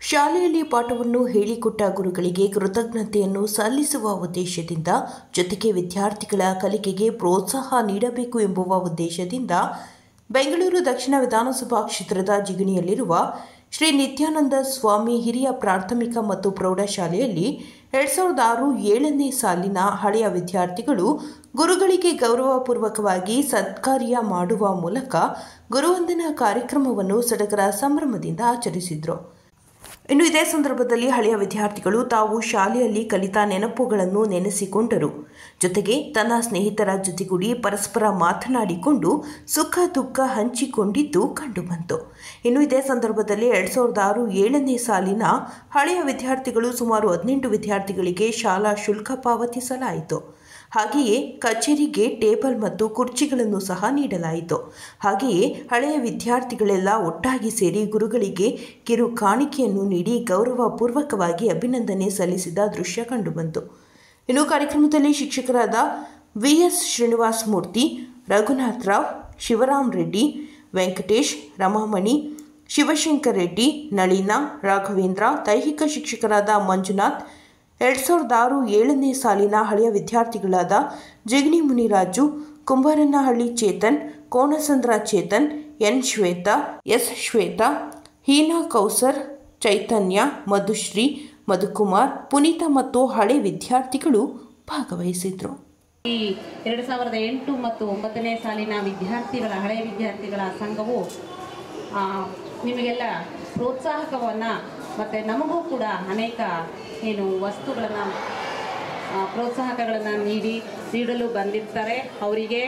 ಶಾಲೆಯಲ್ಲಿ ಪಾಠವನ್ನು ಹೇಳಿಕೊಟ್ಟ ಗುರುಗಳಿಗೆ ಕೃತಜ್ಞತೆಯನ್ನು ಸಲ್ಲಿಸುವ ಉದ್ದೇಶದಿಂದ ಜೊತೆಗೆ ವಿದ್ಯಾರ್ಥಿಗಳ ಕಲಿಕೆಗೆ ಪ್ರೋತ್ಸಾಹ ನೀಡಬೇಕು ಎಂಬುವ ಉದ್ದೇಶದಿಂದ ಬೆಂಗಳೂರು ದಕ್ಷಿಣ ವಿಧಾನಸಭಾ ಕ್ಷೇತ್ರದ ಜಿಗಣಿಯಲ್ಲಿರುವ ಶ್ರೀ ನಿತ್ಯಾನಂದ ಸ್ವಾಮಿ ಹಿರಿಯ ಪ್ರಾಥಮಿಕ ಮತ್ತು ಪ್ರೌಢಶಾಲೆಯಲ್ಲಿ ಎರಡ್ ಸಾವಿರದ ಆರು ಏಳನೇ ಸಾಲಿನ ಹಳೆಯ ವಿದ್ಯಾರ್ಥಿಗಳು ಗುರುಗಳಿಗೆ ಗೌರವಪೂರ್ವಕವಾಗಿ ಸತ್ಕಾರ್ಯ ಮಾಡುವ ಮೂಲಕ ಗುರುವಂದನಾ ಕಾರ್ಯಕ್ರಮವನ್ನು ಸಡಗರ ಸಂಭ್ರಮದಿಂದ ಆಚರಿಸಿದರು ಇನ್ನು ಇದೇ ಸಂದರ್ಭದಲ್ಲಿ ಹಳೆಯ ವಿದ್ಯಾರ್ಥಿಗಳು ತಾವು ಶಾಲೆಯಲ್ಲಿ ಕಲಿತ ನೆನಪುಗಳನ್ನು ನೆನೆಸಿಕೊಂಡರು ಜೊತೆಗೆ ತನ್ನ ಸ್ನೇಹಿತರ ಜೊತೆಗೂಡಿ ಪರಸ್ಪರ ಮಾತನಾಡಿಕೊಂಡು ಸುಖ ದುಃಖ ಹಂಚಿಕೊಂಡಿದ್ದು ಕಂಡುಬಂತು ಇನ್ನು ಇದೇ ಸಂದರ್ಭದಲ್ಲಿ ಎರಡು ಸಾವಿರದ ಆರು ಏಳನೇ ಸಾಲಿನ ಹಳೆಯ ವಿದ್ಯಾರ್ಥಿಗಳು ಸುಮಾರು ಹದಿನೆಂಟು ವಿದ್ಯಾರ್ಥಿಗಳಿಗೆ ಶಾಲಾ ಶುಲ್ಕ ಪಾವತಿಸಲಾಯಿತು ಹಾಗೆಯೇ ಕಚೇರಿಗೆ ಟೇಬಲ್ ಮತ್ತು ಕುರ್ಚಿಗಳನ್ನು ಸಹ ನೀಡಲಾಯಿತು ಹಾಗೆಯೇ ಹಳೆಯ ವಿದ್ಯಾರ್ಥಿಗಳೆಲ್ಲ ಒಟ್ಟಾಗಿ ಸೇರಿ ಗುರುಗಳಿಗೆ ಕಿರು ಕಾಣಿಕೆಯನ್ನು ನೀಡಿ ಗೌರವಪೂರ್ವಕವಾಗಿ ಅಭಿನಂದನೆ ಸಲ್ಲಿಸಿದ ದೃಶ್ಯ ಕಂಡುಬಂತು ಇನ್ನು ಕಾರ್ಯಕ್ರಮದಲ್ಲಿ ಶಿಕ್ಷಕರಾದ ವಿ ಎಸ್ ಶ್ರೀನಿವಾಸ ಮೂರ್ತಿ ರಘುನಾಥ್ ರಾವ್ ಶಿವರಾಮ್ ರೆಡ್ಡಿ ವೆಂಕಟೇಶ್ ರಮಾಮಣಿ ಶಿವಶಂಕರ್ ರೆಡ್ಡಿ ನಳಿನಾ ರಾಘವೇಂದ್ರ ದೈಹಿಕ ಶಿಕ್ಷಕರಾದ ಮಂಜುನಾಥ್ ಎರಡು ಸಾವಿರದ ಆರು ಏಳನೇ ಸಾಲಿನ ಹಳೆಯ ವಿದ್ಯಾರ್ಥಿಗಳಾದ ಜಿಗಣಿ ಮುನಿರಾಜು ಕುಂಬಾರನಹಳ್ಳಿ ಚೇತನ್ ಕೋನಸಂದ್ರ ಚೇತನ್ ಎನ್ ಶ್ವೇತಾ ಎಸ್ ಶ್ವೇತಾ ಹೀನಾ ಕೌಸರ್ ಚೈತನ್ಯ ಮಧುಶ್ರೀ ಮಧುಕುಮಾರ್ ಪುನೀತ ಮತ್ತು ಹಳೆ ವಿದ್ಯಾರ್ಥಿಗಳು ಭಾಗವಹಿಸಿದ್ರು ಈ ಎರಡು ಸಾವಿರದ ಎಂಟು ಮತ್ತು ಒಂಬತ್ತನೇ ಸಾಲಿನ ವಿದ್ಯಾರ್ಥಿಗಳ ಹಳೆಯ ವಿದ್ಯಾರ್ಥಿಗಳ ಸಂಘವು ಆ, ನಿಮಗೆಲ್ಲ ಪ್ರೋತ್ಸಾಹಕವನ್ನು ಮತ್ತು ನಮಗೂ ಕೂಡ ಅನೇಕ ಏನು ವಸ್ತುಗಳನ್ನು ಪ್ರೋತ್ಸಾಹಕಗಳನ್ನು ನೀಡಿ ನೀಡಲು ಬಂದಿರ್ತಾರೆ ಅವರಿಗೆ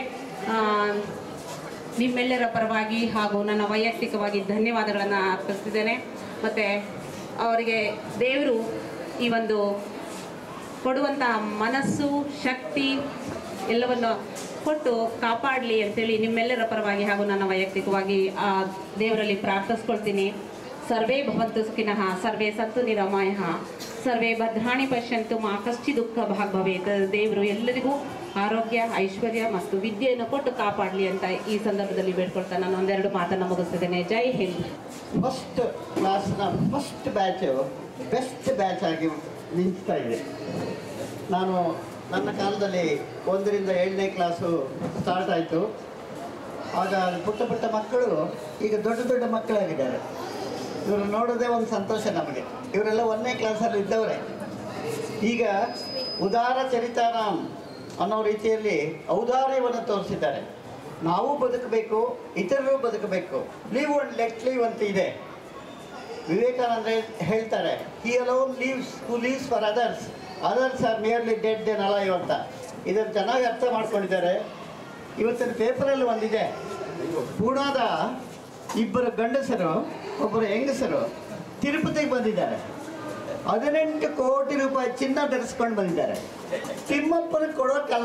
ನಿಮ್ಮೆಲ್ಲರ ಪರವಾಗಿ ಹಾಗೂ ನನ್ನ ವೈಯಕ್ತಿಕವಾಗಿ ಧನ್ಯವಾದಗಳನ್ನು ಅರ್ಪಿಸ್ತಿದ್ದೇನೆ ಮತ್ತು ಅವರಿಗೆ ದೇವರು ಈ ಒಂದು ಕೊಡುವಂಥ ಮನಸ್ಸು ಶಕ್ತಿ ಎಲ್ಲವನ್ನು ಕೊಟ್ಟು ಕಾಪಾಡಲಿ ಅಂತೇಳಿ ನಿಮ್ಮೆಲ್ಲರ ಪರವಾಗಿ ಹಾಗೂ ನನ್ನ ವೈಯಕ್ತಿಕವಾಗಿ ಆ ದೇವರಲ್ಲಿ ಪ್ರಾರ್ಥಿಸ್ಕೊಳ್ತೀನಿ ಸರ್ವೇ ಭವಂತು ಸುಖಿನಃ ಸರ್ವೇ ಸಂತು ನಿರಾಮಯ ಸರ್ವೇ ಭದ್ರಾಣಿ ಪಶ್ಯಂತು ಮಾ ಕಶ್ಚಿ ದುಃಖ ಭಾಗ್ ಭವೇತ್ ದೇವರು ಎಲ್ಲರಿಗೂ ಆರೋಗ್ಯ ಐಶ್ವರ್ಯ ಮತ್ತು ವಿದ್ಯೆಯನ್ನು ಕೊಟ್ಟು ಕಾಪಾಡಲಿ ಅಂತ ಈ ಸಂದರ್ಭದಲ್ಲಿ ಬೇಡ್ಕೊಳ್ತಾ ನಾನು ಒಂದೆರಡು ಮಾತನ್ನು ಮುಗಿಸ್ತಿದ್ದೇನೆ ಜೈ ಹಿಂದ್ ಫಸ್ಟ್ ಕ್ಲಾಸ್ನ ಫಸ್ಟ್ ಬ್ಯಾಚು ಬೆಸ್ಟ್ ಬ್ಯಾಚ್ ಆಗಿ ನಿಂತಾ ಇದೆ ನಾನು ನನ್ನ ಕಾಲದಲ್ಲಿ ಒಂದರಿಂದ ಏಳನೇ ಕ್ಲಾಸು ಸ್ಟಾರ್ಟ್ ಆಯಿತು ಆಗ ಪುಟ್ಟ ಪುಟ್ಟ ಮಕ್ಕಳು ಈಗ ದೊಡ್ಡ ದೊಡ್ಡ ಮಕ್ಕಳಾಗಿದ್ದಾರೆ ಇವರು ನೋಡೋದೇ ಒಂದು ಸಂತೋಷ ನಮಗೆ ಇವರೆಲ್ಲ ಒಂದನೇ ಕ್ಲಾಸಲ್ಲಿ ಇದ್ದವರೇ ಈಗ ಉದಾರ ಚರಿತಾರಾಮ್ ಅನ್ನೋ ರೀತಿಯಲ್ಲಿ ಔದಾರ್ಯವನ್ನು ತೋರಿಸಿದ್ದಾರೆ ನಾವು ಬದುಕಬೇಕು ಇತರರು ಬದುಕಬೇಕು ಲೀವ್ ಅಂಡ್ ಲೆಟ್ ಲೀವ್ ಅಂತ ಇದೆ ವಿವೇಕಾನಂದ ಹೇಳ್ತಾರೆ he alone lives who lives for others others are nearly dead than alive ಅಂತ ಇದನ್ನು ಚೆನ್ನಾಗಿ ಅರ್ಥ ಮಾಡ್ಕೊಂಡಿದ್ದಾರೆ ಇವತ್ತಿನ ಪೇಪರಲ್ಲಿ ಒಂದಿದೆ ಪೂನಾದ ಇಬ್ಬರು ಗಂಡಸರು ಒಬ್ಬರು ಹೆಂಗಸರು ತಿರುಪತಿಗೆ ಬಂದಿದ್ದಾರೆ ಹದಿನೆಂಟು ಕೋಟಿ ರೂಪಾಯಿ ಚಿನ್ನ ಧರಿಸ್ಕೊಂಡು ಬಂದಿದ್ದಾರೆ ತಿಮ್ಮಪ್ಪನ ಕೊಡೋಕ್ಕಲ್ಲ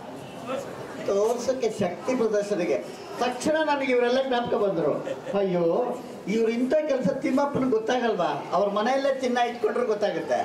ತೋರ್ಸಕ್ಕೆ ಶಕ್ತಿ ಪ್ರದರ್ಶನಗೆ ತಕ್ಷಣ ನನಗೆ ಇವರೆಲ್ಲ ಜ್ಞಾಪಕ ಬಂದರು ಅಯ್ಯೋ ಇವ್ರು ಇಂಥ ಕೆಲಸ ತಿಮ್ಮಪ್ಪನ ಗೊತ್ತಾಗಲ್ವಾ ಅವ್ರ ಮನೆಯಲ್ಲೇ ಚಿನ್ನ ಇಟ್ಕೊಂಡ್ರೆ ಗೊತ್ತಾಗುತ್ತೆ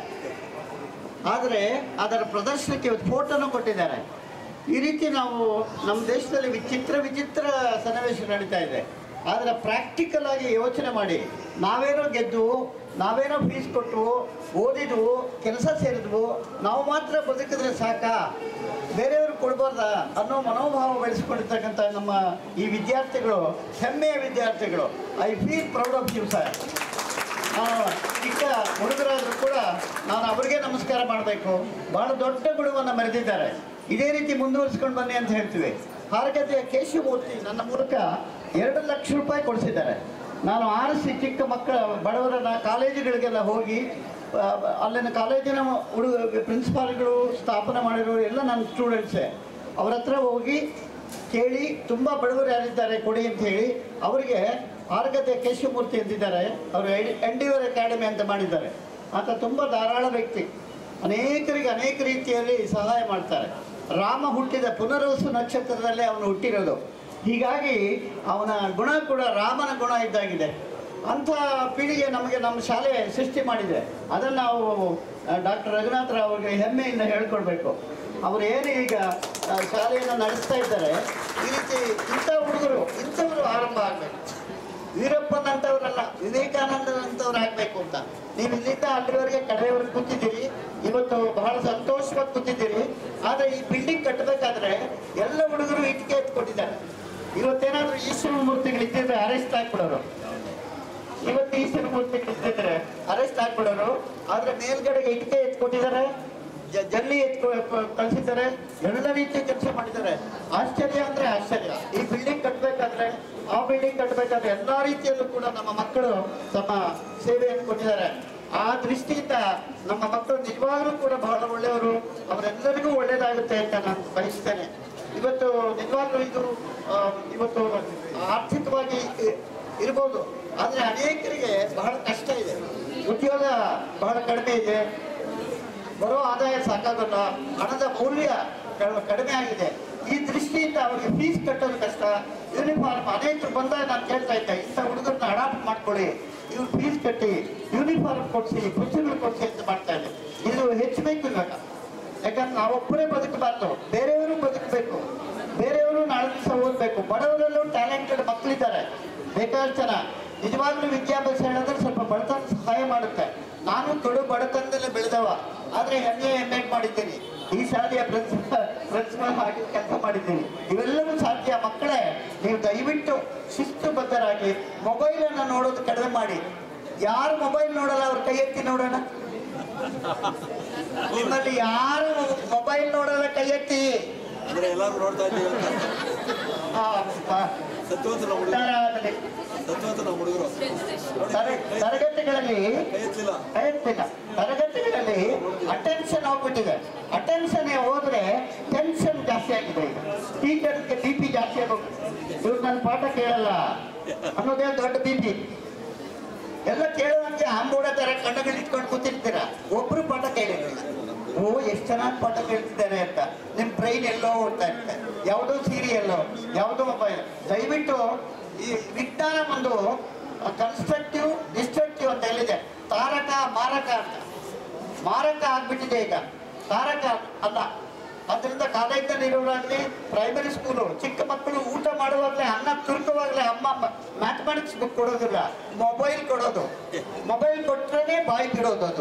ಆದರೆ ಅದರ ಪ್ರದರ್ಶನಕ್ಕೆ ಇವತ್ತು ಫೋಟೋನು ಕೊಟ್ಟಿದ್ದಾರೆ ಈ ರೀತಿ ನಾವು ನಮ್ಮ ದೇಶದಲ್ಲಿ ವಿಚಿತ್ರ ವಿಚಿತ್ರ ಸನ್ನಿವೇಶ ನಡೀತಾ ಇದೆ ಆದರೆ ಪ್ರಾಕ್ಟಿಕಲ್ ಆಗಿ ಯೋಚನೆ ಮಾಡಿ ನಾವೇನೋ ಗೆದ್ದು ನಾವೇನೋ ಫೀಸ್ ಕೊಟ್ಟು ಓದಿದ್ವು ಕೆಲಸ ಸೇರಿದ್ವು ನಾವು ಮಾತ್ರ ಬದುಕಿದ್ರೆ ಸಾಕಾ ಬೇರೆಯವರು ಕೊಡ್ಬಾರ್ದ ಅನ್ನೋ ಮನೋಭಾವ ಬೆಳೆಸ್ಕೊಂಡಿರ್ತಕ್ಕಂಥ ನಮ್ಮ ಈ ವಿದ್ಯಾರ್ಥಿಗಳು ಹೆಮ್ಮೆಯ ವಿದ್ಯಾರ್ಥಿಗಳು I feel proud of you sir ನಾನು ಚಿಕ್ಕ ಹುಡುಗರಾದರೂ ಕೂಡ ನಾನು ಅವರಿಗೆ ನಮಸ್ಕಾರ ಮಾಡಬೇಕು ಬಹಳ ದೊಡ್ಡ ಗುಣವನ್ನು ಮೆರೆದಿದ್ದಾರೆ ಇದೇ ರೀತಿ ಮುಂದುವರಿಸ್ಕೊಂಡು ಬನ್ನಿ ಅಂತ ಹೇಳ್ತೀವಿ ಹಾರಗದ್ದೆಯ ಕೇಶವಮೂರ್ತಿ ನನ್ನ ಮೂಲಕ ಎರಡು ಲಕ್ಷ ರೂಪಾಯಿ ಕೊಡಿಸಿದ್ದಾರೆ ನಾನು ಆರಿಸಿ ಚಿಕ್ಕ ಮಕ್ಕಳ ಬಡವರನ್ನ ಕಾಲೇಜುಗಳಿಗೆಲ್ಲ ಹೋಗಿ ಆ, ಅಲ್ಲಿನ ಕಾಲೇಜಿನ ಹುಡುಗ ಪ್ರಿನ್ಸಿಪಾಲ್ಗಳು ಸ್ಥಾಪನೆ ಮಾಡಿರೋರು ಎಲ್ಲ ನನ್ನ ಸ್ಟೂಡೆಂಟ್ಸೇ ಅವ್ರ ಹತ್ರ ಹೋಗಿ ಕೇಳಿ ತುಂಬ ಬಡವರು ಯಾರಿದ್ದಾರೆ ಕೊಡಿ ಅಂತ ಹೇಳಿ ಅವರಿಗೆ ಆರ್ಗತೆ ಕೇಶವಮೂರ್ತಿ ಅಂತಿದ್ದಾರೆ ಅವರು ಎಂಡಿವರ್ ಅಕಾಡೆಮಿ ಅಂತ ಮಾಡಿದ್ದಾರೆ ಆತ ತುಂಬ ಧಾರಾಳ ವ್ಯಕ್ತಿ ಅನೇಕರಿಗೆ ಅನೇಕ ರೀತಿಯಲ್ಲಿ ಸಹಾಯ ಮಾಡ್ತಾರೆ ರಾಮ ಹುಟ್ಟಿದ ಪುನರ್ವಸು ನಕ್ಷತ್ರದಲ್ಲೇ ಅವನು ಹುಟ್ಟಿರೋದು ಹೀಗಾಗಿ ಅವನ ಗುಣ ಕೂಡ ರಾಮನ ಗುಣ ಇದ್ದಾಗಿದೆ ಅಂಥ ಪೀಳಿಗೆ ನಮಗೆ ನಮ್ಮ ಶಾಲೆ ಸೃಷ್ಟಿ ಮಾಡಿದೆ ಅದನ್ನು ನಾವು ಡಾಕ್ಟರ್ ರಘುನಾಥ್ ರಾವ್ ಅವರಿಗೆ ಹೆಮ್ಮೆಯಿಂದ ಹೇಳ್ಕೊಡ್ಬೇಕು ಅವರು ಏನು ಈಗ ಆ, ಶಾಲೆಯನ್ನು ನಡೆಸ್ತಾ ಇದ್ದಾರೆ ಈ ರೀತಿ ಇಂಥ ಹುಡುಗರು ಇಂಥವರು ಆರಂಭ ಆಗಬೇಕು ವೀರಪ್ಪನಂತವರಲ್ಲ ವಿವೇಕಾನಂದನಂತವ್ರು ಆಗ್ಬೇಕು ಅಂತ ನೀವು ಇಲ್ಲಿಂದ ಅಲ್ಲಿವರೆಗೆ ಕಡೆಯವರೆಗೆ ಕೂತಿದ್ದೀರಿ ಇವತ್ತು ಬಹಳ ಸಂತೋಷವಾಗಿ ಕೂತಿದ್ದೀರಿ ಆದ್ರೆ ಈ ಬಿಲ್ಡಿಂಗ್ ಕಟ್ಟಬೇಕಾದ್ರೆ ಎಲ್ಲ ಹುಡುಗರು ಇಟ್ಟಿಗೆ ಎತ್ಕೊಟ್ಟಿದ್ದಾರೆ ಇವತ್ತೇನಾದ್ರೂ ಈಶ್ವರ ಮೂರ್ತಿಗಳು ಇದ್ದಿದ್ರೆ ಅರೆಸ್ಟ್ ಆಗ್ಬಿಡೋರು ಇವತ್ತು ಈಶ್ವರ ಮೂರ್ತಿ ಇದ್ದಿದ್ರೆ ಅರೆಸ್ಟ್ ಆಗ್ಬಿಡೋರು ಆದ್ರೆ ಮೇಲ್ಗಡೆಗೆ ಇಟ್ಟಿಗೆ ಎತ್ಕೊಟ್ಟಿದ್ದಾರೆ ಜ- ಜಲ್ಲಿ ಎತ್ಕೊ ಕಳಿಸಿದ್ದಾರೆ ಎಲ್ಲ ರೀತಿಯ ಕೆಲಸ ಮಾಡಿದ್ದಾರೆ ಆಶ್ಚರ್ಯ ಅಂದ್ರೆ ಆಶ್ಚರ್ಯ ಈ ಬಿಲ್ಡಿಂಗ್ ಕಟ್ಟಬೇಕಾದ್ರೆ ಆ ಬಿಲ್ಡಿಂಗ್ ಕಟ್ಟಬೇಕಾದ್ರೆ ಎಲ್ಲಾ ರೀತಿಯಲ್ಲೂ ಕೂಡ ನಮ್ಮ ಮಕ್ಕಳು ತಮ್ಮ ಸೇವೆಯನ್ನು ಕೊಟ್ಟಿದ್ದಾರೆ ಆ ದೃಷ್ಟಿಯಿಂದ ನಮ್ಮ ಮಕ್ಕಳು ನಿಜವಾಗ್ಲೂ ಕೂಡ ಬಹಳ ಒಳ್ಳೆಯವರು ಅವರೆಲ್ಲರಿಗೂ ಒಳ್ಳೇದಾಗುತ್ತೆ ಅಂತ ನಾನು ಬಯಸ್ತೇನೆ ಇವತ್ತು ನಿಜವಾಗ್ಲೂ ಇದು ಆ, ಇವತ್ತು ಆರ್ಥಿಕವಾಗಿ ಇ- ಇರ್ಬೋದು ಆದ್ರೆ ಅನೇಕರಿಗೆ ಬಹಳ ಕಷ್ಟ ಇದೆ ಉದ್ಯೋಗ ಬಹಳ ಕಡಿಮೆ ಇದೆ ಬರೋ ಆದಾಯ ಸಾಕಾಗಲ್ಲ ಹಣದ ಮೌಲ್ಯ ಕ- ಕಡಿಮೆ ಆಗಿದೆ ಈ ದೃಷ್ಟಿಯಿಂದ ಅವರಿಗೆ ಫೀಸ್ ಕಟ್ಟೋದು ಕಷ್ಟ ಯೂನಿಫಾರ್ಮ್ ಅನೇಕರು ಬಂದಾಗ ನಾನು ಕೇಳ್ತಾ ಇದ್ದೆ ಇಂಥ ಹುಡುಗರನ್ನ ಅಡಾಪ್ಟ್ ಮಾಡ್ಕೊಳ್ಳಿ ಇವ್ರು ಫೀಸ್ ಕಟ್ಟಿ ಯೂನಿಫಾರ್ಮ್ ಕೊಡಿಸಿ ಪುಸ್ತಕಗಳು ಕೊಡಿಸಿ ಅಂತ ಮಾಡ್ತಾ ಇದೆ ಇದು ಹೆಚ್ಚಬೇಕು ಇವಾಗ ಯಾಕಂದ್ರೆ ನಾವೊಬ್ಬರೇ ಬದುಕಬಾರ್ದು ಬೇರೆಯವರು ಬದುಕಬೇಕು ಬೇರೆಯವರು ನಾಳೆ ದಿವಸ ಓದಬೇಕು ಬಡವರಲ್ಲೂ ಟ್ಯಾಲೆಂಟೆಡ್ ಮಕ್ಕಳಿದ್ದಾರೆ ಬೇಕಾದ ಜನ ನಿಜವಾಗ್ಲೂ ವಿದ್ಯಾಭ್ಯಾಸ ಹೇಳಿದ್ರೆ ಸ್ವಲ್ಪ ಬಡತನ ಸಹಾಯ ಮಾಡುತ್ತೆ ನಾನು ಕಡು ಬಡತನದಲ್ಲೇ ಬೆಳೆದವ ಆದ್ರೆ ಹೆಮ್ಮೆ ಹೆಮ್ಮೆ ಮಾಡಿದ್ದೀನಿ ಈ ಶಾಲೆಯ ಪ್ರಿನ್ಸಿಪಲ್ ಪ್ರಿನ್ಸಿಪಲ್ ಆಗಿ ಕೆಲಸ ಮಾಡಿದ್ದೀನಿ ಇವೆಲ್ಲವೂ ಸಾಧ್ಯ ಮಕ್ಕಳೇ ನೀವು ದಯವಿಟ್ಟು ಶಿಸ್ತುಬದ್ಧರಾಗಿ ಮೊಬೈಲ್ ಅನ್ನ ನೋಡೋದು ಕಡಿಮೆ ಮಾಡಿ ಯಾರು ಮೊಬೈಲ್ ನೋಡಲ್ಲ ಅವ್ರ ಕೈ ಎತ್ತಿ ನೋಡೋಣ ನಿಮ್ಮಲ್ಲಿ ಯಾರು ಮೊಬೈಲ್ ನೋಡಲ್ಲ ಕೈ ಎತ್ತಿ ಅಂದ್ರೆ ಎಲ್ಲಾರು ನೋಡ್ತಾ ಇದ್ದೀವಿ ಅಂತ. ಆ, ಆ, ಸತ್ಯವಂತ ನಮ್ಮ ಹುಡುಗರು ಉತ್ತರ ಆಗಲಿ. ಸತ್ಯವಂತ ನಮ್ಮ ಹುಡುಗರು ತರ- ತರಗತಿಗಳಲ್ಲಿ ಕೈ ಎತ್ತಲಿಲ್ಲ ಹೇಳ್ತಿಲ್ಲ ತರಗತಿಗಳಲ್ಲಿ ಅಟೆನ್ಷನ್ ಹೋಗ್ಬಿಟ್ಟಿದೆ ಅಟೆನ್ಷನ್ ಹೋದ್ರೆ ಟೆನ್ಷನ್ ಜಾಸ್ತಿ ಆಗಿದೆ ಈಗ ಟೀಚರ್ಗೆ ಬಿ ಪಿ ಜಾಸ್ತಿ ಆಗೋಗ್ಬಿಟ್ಟಿದೆ ಇವ್ರು ನನ್ನ ಪಾಠ ಕೇಳಲ್ಲ ಅನ್ನೋದೇ ದೊಡ್ಡ ಬಿ ಪಿ ಎಲ್ಲ ಕೇಳುವಂತೆ ಆಂಬೂಡ ತರ ಕಣ್ಣುಗಳು ಇಟ್ಕೊಂಡು ಕೂತಿರ್ತೀರ ಒಬ್ರು ಪಾಠ ಕೇಳಿರಲ್ಲ ಓ ಎಷ್ಟು ಚೆನ್ನಾಗಿ ಪಾಠ ಕೇಳ್ತಿದ್ದಾರೆ ಅಂತ ನಿಮ್ ಬ್ರೈನ್ ಎಲ್ಲೋ ಓಡ್ತಾ ಇರುತ್ತೆ ಯಾವುದೋ ಸೀರಿಯಲ್ಲೋ ಯಾವುದೋ ಮೊಬೈಲ್ ದಯವಿಟ್ಟು ಈ ವಿಜ್ಞಾನ ಒಂದು ಕನ್ಸ್ಟ್ರಕ್ಟಿವ್ ಡಿಸ್ಟ್ರಕ್ಟಿವ್ ಅಂತ ಹೇಳಿದೆ ತಾರಕ ಮಾರಕ ಅಂತ ಮಾರಕ ಆಗ್ಬಿಟ್ಟಿದೆ ಈಗ ತಾರಕ ಅಲ್ಲ ಅದರಿಂದ ಕಾಲೇಜಲ್ಲಿ ಇರೋರಾಗ್ಲಿ ಪ್ರೈಮರಿ ಸ್ಕೂಲು ಚಿಕ್ಕ ಮಕ್ಕಳು ಊಟ ಮಾಡುವಾಗಲೇ ಅನ್ನ ತುರ್ಕುವಾಗಲೇ ಅಮ್ಮ ಮ್ಯಾಥಮೆಟಿಕ್ಸ್ ಬುಕ್ ಕೊಡೋದಿಲ್ಲ ಮೊಬೈಲ್ ಕೊಡೋದು ಮೊಬೈಲ್ ಕೊಟ್ರೇನೆ ಬಾಯಿ ಬಿಡೋದು ಅದು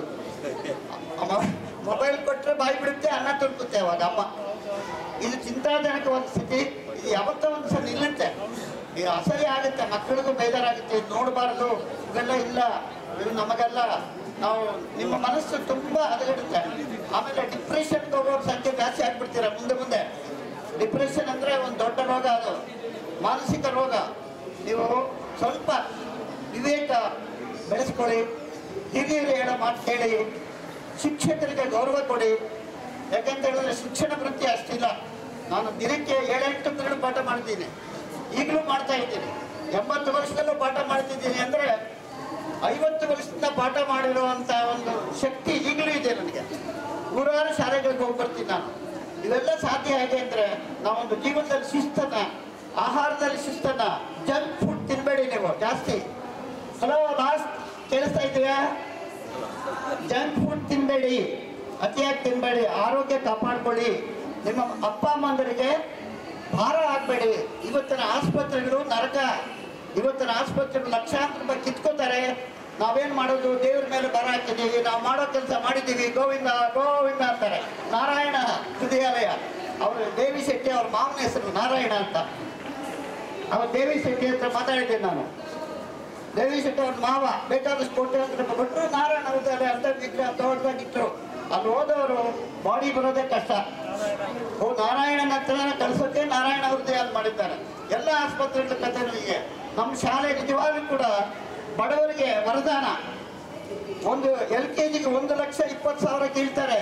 ಮೊಬೈಲ್ ಕೊಟ್ರೆ ಬಾಯಿ ಬಿಡುತ್ತೆ ಅನ್ನ ತುರ್ಕುತ್ತೆ ಅವಾಗ ಅಮ್ಮ ಇದು ಚಿಂತಾಜನಕವಾದ ಸ್ಥಿತಿ ಇದು ಯಾವತ್ತೋ ಒಂದು ಸಲ ನಿಲ್ಲುತ್ತೆ ಇದು ಅಸಹ್ಯ ಆಗುತ್ತೆ ಮಕ್ಕಳಿಗೂ ಬೇಜಾರಾಗುತ್ತೆ ಇದು ನೋಡಬಾರ್ದು ಇವೆಲ್ಲ ಇಲ್ಲ ಇದು ನಮಗೆಲ್ಲ ನಾವು ನಿಮ್ಮ ಮನಸ್ಸು ತುಂಬಾ ಹದಗೆಡುತ್ತೆ ಆಮೇಲೆ ಡಿಪ್ರೆಷನ್ಗೆ ಹೋಗೋರ ಸಂಖ್ಯೆ ಜಾಸ್ತಿ ಆಗ್ಬಿಡ್ತೀರ ಮುಂದೆ ಮುಂದೆ ಡಿಪ್ರೆಷನ್ ಅಂದ್ರೆ ಒಂದು ದೊಡ್ಡ ರೋಗ ಅದು ಮಾನಸಿಕ ರೋಗ ನೀವು ಸ್ವಲ್ಪ ವಿವೇಕ ಬೆಳೆಸ್ಕೊಳ್ಳಿ ಹಿರಿಯರು ಹೇಳೋ ಮಾತು ಕೇಳಿ ಶಿಕ್ಷಕರಿಗೆ ಗೌರವ ಕೊಡಿ ಯಾಕಂತ ಹೇಳಿದ್ರೆ ಶಿಕ್ಷಣ ವೃತ್ತಿ ಅಷ್ಟಿಲ್ಲ ನಾನು ದಿನಕ್ಕೆ ಏಳೆಂಟು ತಿಂಗಳು ಪಾಠ ಮಾಡ್ತೀನಿ ಈಗಲೂ ಮಾಡ್ತಾ ಇದ್ದೀನಿ ಎಂಬತ್ತು ವರ್ಷದಲ್ಲೂ ಪಾಠ ಮಾಡ್ತಿದ್ದೀನಿ ಅಂದ್ರೆ ಐವತ್ತು ವರ್ಷದಿಂದ ಪಾಠ ಮಾಡಿರುವಂತ ಒಂದು ಶಕ್ತಿ ಈಗಲೂ ಇದೆ ನನಗೆ ನೂರಾರು ಶಾಲೆಗಳಿಗೆ ಹೋಗಿ ಬರ್ತೀನಿ ನಾನು ಇವೆಲ್ಲ ಸಾಧ್ಯ ಹೇಗೆ ಅಂದ್ರೆ ನಾವೊಂದು ಜೀವನದಲ್ಲಿ ಶಿಸ್ತನ್ನ ಆಹಾರದಲ್ಲಿ ಶಿಸ್ತನ್ನ ಜಂಕ್ ಫುಡ್ ತಿನ್ಬೇಡಿ ನೀವು ಜಾಸ್ತಿ ಹಲೋ ಲಾಸ್ಟ್ ಕೇಳಿಸ್ತಾ ಇದೀಯಾ ಜಂಕ್ ಫುಡ್ ತಿನ್ಬೇಡಿ ಅತಿಯಾಗಿ ತಿನ್ಬೇಡಿ ಆರೋಗ್ಯ ಕಾಪಾಡ್ಕೊಳ್ಳಿ ನಿಮ್ಮ ಅಪ್ಪ ಅಮ್ಮಂದರಿಗೆ ಭಾರ ಆಗಬೇಡಿ ಇವತ್ತಿನ ಆಸ್ಪತ್ರೆಗಳು ನರಕ ಇವತ್ತಿನ ಆಸ್ಪತ್ರೆಗಳು ಲಕ್ಷಾಂತರ ರೂಪಾಯಿ ಕಿತ್ಕೋತಾರೆ ನಾವೇನ್ ಮಾಡೋದು ದೇವ್ರ ಮೇಲೆ ಬರ ಹಾಕಿದ್ದೀವಿ ನಾವು ಮಾಡೋ ಕೆಲಸ ಮಾಡಿದ್ದೀವಿ ಗೋವಿಂದ ಗೋವಿಂದ ಅಂತಾರೆ ನಾರಾಯಣ ಹೃದಯಾಲಯ ಅವರು ದೇವಿ ಶೆಟ್ಟಿ ಅವ್ರ ಮಾವನ ಹೆಸರು ನಾರಾಯಣ ಅಂತ ಅವ್ರ ದೇವಿ ಶೆಟ್ಟಿ ಹತ್ರ ಮಾತಾಡಿದ್ದೀನಿ ನಾನು ದೇವಿ ಶೆಟ್ಟಿ ಅವ್ರ ಮಾವ ಬೇಕಾದಷ್ಟು ಕೋಟ್ಯಾಂತರ ರೂಪಾಯಿ ಕೊಟ್ಟರು ನಾರಾಯಣ ಹೃದಯಾಲಯ ಅಂತ ವಿಗ್ರಹ ದೊಡ್ಡದಾಗಿಟ್ಟರು ಅಲ್ಲಿ ಹೋದವರು ಬಾಡಿ ಬರೋದೇ ಕಷ್ಟ ಓ ನಾರಾಯಣನ ಹತ್ರನೇ ಕಳ್ಸೋಕೆ ನಾರಾಯಣ ಹೃದಯ ಅಂತ ಮಾಡಿದ್ದಾರೆ ಎಲ್ಲ ಆಸ್ಪತ್ರೆಗಳ ಕಥೆಗಳಿಗೆ ನಮ್ಮ ಶಾಲೆ ನಿಜವಾಗ್ಲೂ ಕೂಡ ಬಡವರಿಗೆ ವರದಾನ ಒಂದು ಎಲ್ ಕೆ ಜಿಗೆ ಒಂದು ಲಕ್ಷ ಇಪ್ಪತ್ತು ಸಾವಿರ ಕೇಳ್ತಾರೆ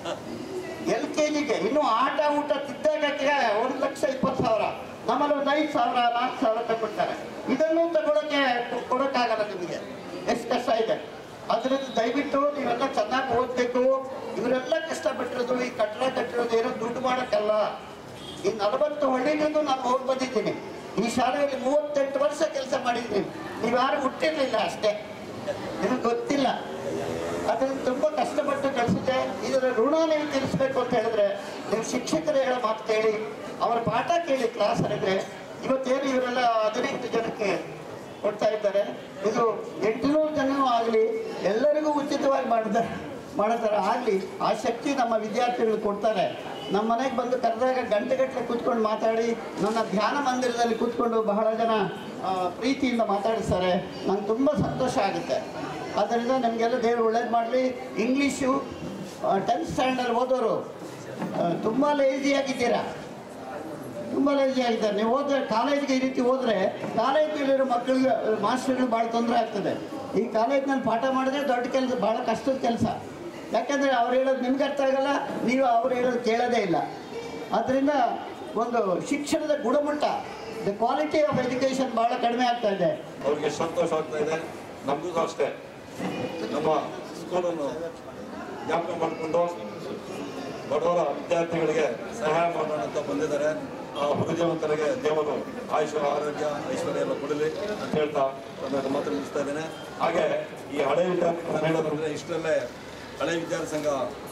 ಎಲ್ ಕೆ ಜಿಗೆ ಇನ್ನು ಆಟ ಊಟ ತಿದ್ದಾಗಕ್ಕೆ ಒಂದು ಲಕ್ಷ ಇಪ್ಪತ್ತು ಸಾವಿರ ನಮ್ಮಲ್ಲಿ ಒಂದು ಐದು ಸಾವಿರ ನಾಲ್ಕು ಸಾವಿರ ತಗೊಳ್ತಾರೆ ಇದನ್ನು ತಗೊಳಕ್ಕೆ ಕೊ- ಕೊಡಕ್ಕಾಗಲ್ಲ ನಿಮಗೆ ಎಷ್ಟು ಕಷ್ಟ ಇದೆ ಅದರಿಂದ ದಯವಿಟ್ಟು ನೀವೆಲ್ಲ ಚೆನ್ನಾಗಿ ಓದಬೇಕು ಇವರೆಲ್ಲ ಕಷ್ಟಪಟ್ಟಿರೋದು ಈ ಕಟ್ಟಡ ಕಟ್ಟಿರೋದು ಏನೋ ದುಡ್ಡು ಮಾಡೋಕ್ಕಲ್ಲ ಈ ನಲವತ್ತು ಹಳ್ಳಿಗಳಿಗೂ ನಾನು ಹೋಗಿ ಬಂದಿದ್ದೀನಿ ಈ ಶಾಲೆಯಲ್ಲಿ ಮೂವತ್ತೆಂಟು ವರ್ಷ ಕೆಲಸ ಮಾಡಿದ್ದೀನಿ ನೀವು ಯಾರು ಹುಟ್ಟಿರ್ಲಿಲ್ಲ ಅಷ್ಟೇ ನಿಮಗೆ ಗೊತ್ತಿಲ್ಲ ಅದನ್ನು ತುಂಬಾ ಕಷ್ಟಪಟ್ಟು ಕಳಿಸಿದೆ ಇದರ ಋಣ ನೀವು ತಿಳಿಸ್ಬೇಕು ಅಂತ ಹೇಳಿದ್ರೆ ನೀವು ಶಿಕ್ಷಕರು ಹೇಳೋ ಮಾತು ಕೇಳಿ ಅವರ ಪಾಠ ಕೇಳಿ ಕ್ಲಾಸ್ ಹೇಳಿದ್ರೆ ಇವತ್ತೇನು ಇವರೆಲ್ಲ ಹದಿನೆಂಟು ಜನಕ್ಕೆ ಕೊಡ್ತಾ ಇದ್ದಾರೆ ಇದು ಎಂಟುನೂರು ಜನನೂ ಆಗಲಿ ಎಲ್ಲರಿಗೂ ಉಚಿತವಾಗಿ ಮಾಡ್ತಾರೆ ಮಾಡೋ ಥರ ಆಗಲಿ ಆ ಶಕ್ತಿ ನಮ್ಮ ವಿದ್ಯಾರ್ಥಿಗಳು ಕೊಡ್ತಾರೆ ನಮ್ಮ ಮನೆಗೆ ಬಂದು ಕರೆದಾಗ ಗಂಟೆಗಟ್ಟಲೆ ಕೂತ್ಕೊಂಡು ಮಾತಾಡಿ ನನ್ನ ಧ್ಯಾನ ಮಂದಿರದಲ್ಲಿ ಕೂತ್ಕೊಂಡು ಬಹಳ ಜನ ಆ, ಪ್ರೀತಿಯಿಂದ ಮಾತಾಡಿಸ್ತಾರೆ ನಂಗೆ ತುಂಬ ಸಂತೋಷ ಆಗುತ್ತೆ ಆದ್ದರಿಂದ ನಿಮಗೆಲ್ಲ ದೇವರು ಒಳ್ಳೇದು ಮಾಡಲಿ ಇಂಗ್ಲೀಷು ಟೆಂತ್ ಸ್ಟ್ಯಾಂಡರ್ಡ್ ಓದೋರು ತುಂಬ ಲೇಜಿಯಾಗಿದ್ದೀರಾ ತುಂಬ ಲೇಜಿ ಆಗಿದ್ದಾರೆ ನೀವು ಹೋದ್ರೆ ಕಾಲೇಜ್ಗೆ ಈ ರೀತಿ ಹೋದರೆ ಕಾಲೇಜಲ್ಲಿರೋ ಮಕ್ಕಳಿಗೆ ಮಾಸ್ಟರ್ಗಳು ಭಾಳ ತೊಂದರೆ ಆಗ್ತದೆ ಈ ಕಾಲೇಜ್ನಲ್ಲಿ ಪಾಠ ಮಾಡಿದ್ರೆ ದೊಡ್ಡ ಕೆಲಸ ಭಾಳ ಕಷ್ಟದ ಕೆಲಸ ಯಾಕಂದರೆ ಅವ್ರು ಹೇಳೋದು ನಿಮ್ಗೆ ಅರ್ಥ ಆಗಲ್ಲ ನೀವು ಅವ್ರು ಹೇಳೋದು ಕೇಳೋದೇ ಇಲ್ಲ ಆದ್ದರಿಂದ ಒಂದು ಶಿಕ್ಷಣದ ಗುಣಮಟ್ಟ ದ ಕ್ವಾಲಿಟಿ ಆಫ್ ಎಜುಕೇಷನ್ ಭಾಳ ಕಡಿಮೆ ಆಗ್ತಾ ಇದೆ ಅವ್ರಿಗೆ ಸಂತೋಷ ಆಗ್ತಾ ಇದೆ ನಮಗೂ ಅಷ್ಟೇ ನಮ್ಮ ಸ್ಕೂಲನ್ನು ಜ್ಞಾಪಕ ಮಾಡಿಕೊಂಡು ಬಡವರ ವಿದ್ಯಾರ್ಥಿಗಳಿಗೆ ಸಹಾಯ ಮಾಡೋಣ ಅಂತ ಬಂದಿದ್ದಾರೆ ಆ ಹೃದಯವಂತರಿಗೆ ದೇವರು ಆಯುಷ ಆರೋಗ್ಯ ಐಶ್ವರ್ಯ ಎಲ್ಲ ಕೊಡಲಿ ಅಂತ ಹೇಳ್ತಾ ನನ್ನ ಮಾತು ಮುಗಿಸ್ತಾ ಇದ್ದೇನೆ ಹಾಗೆ ಈ ಹಳೆ ವಿದ್ಯಾರ್ಥಿಗಳನ್ನ ಹೇಳೋದಂದ್ರೆ ಇಷ್ಟರಲ್ಲೇ ಹಳೆ ವಿದ್ಯಾರ್ಥಿ ಸಂಘ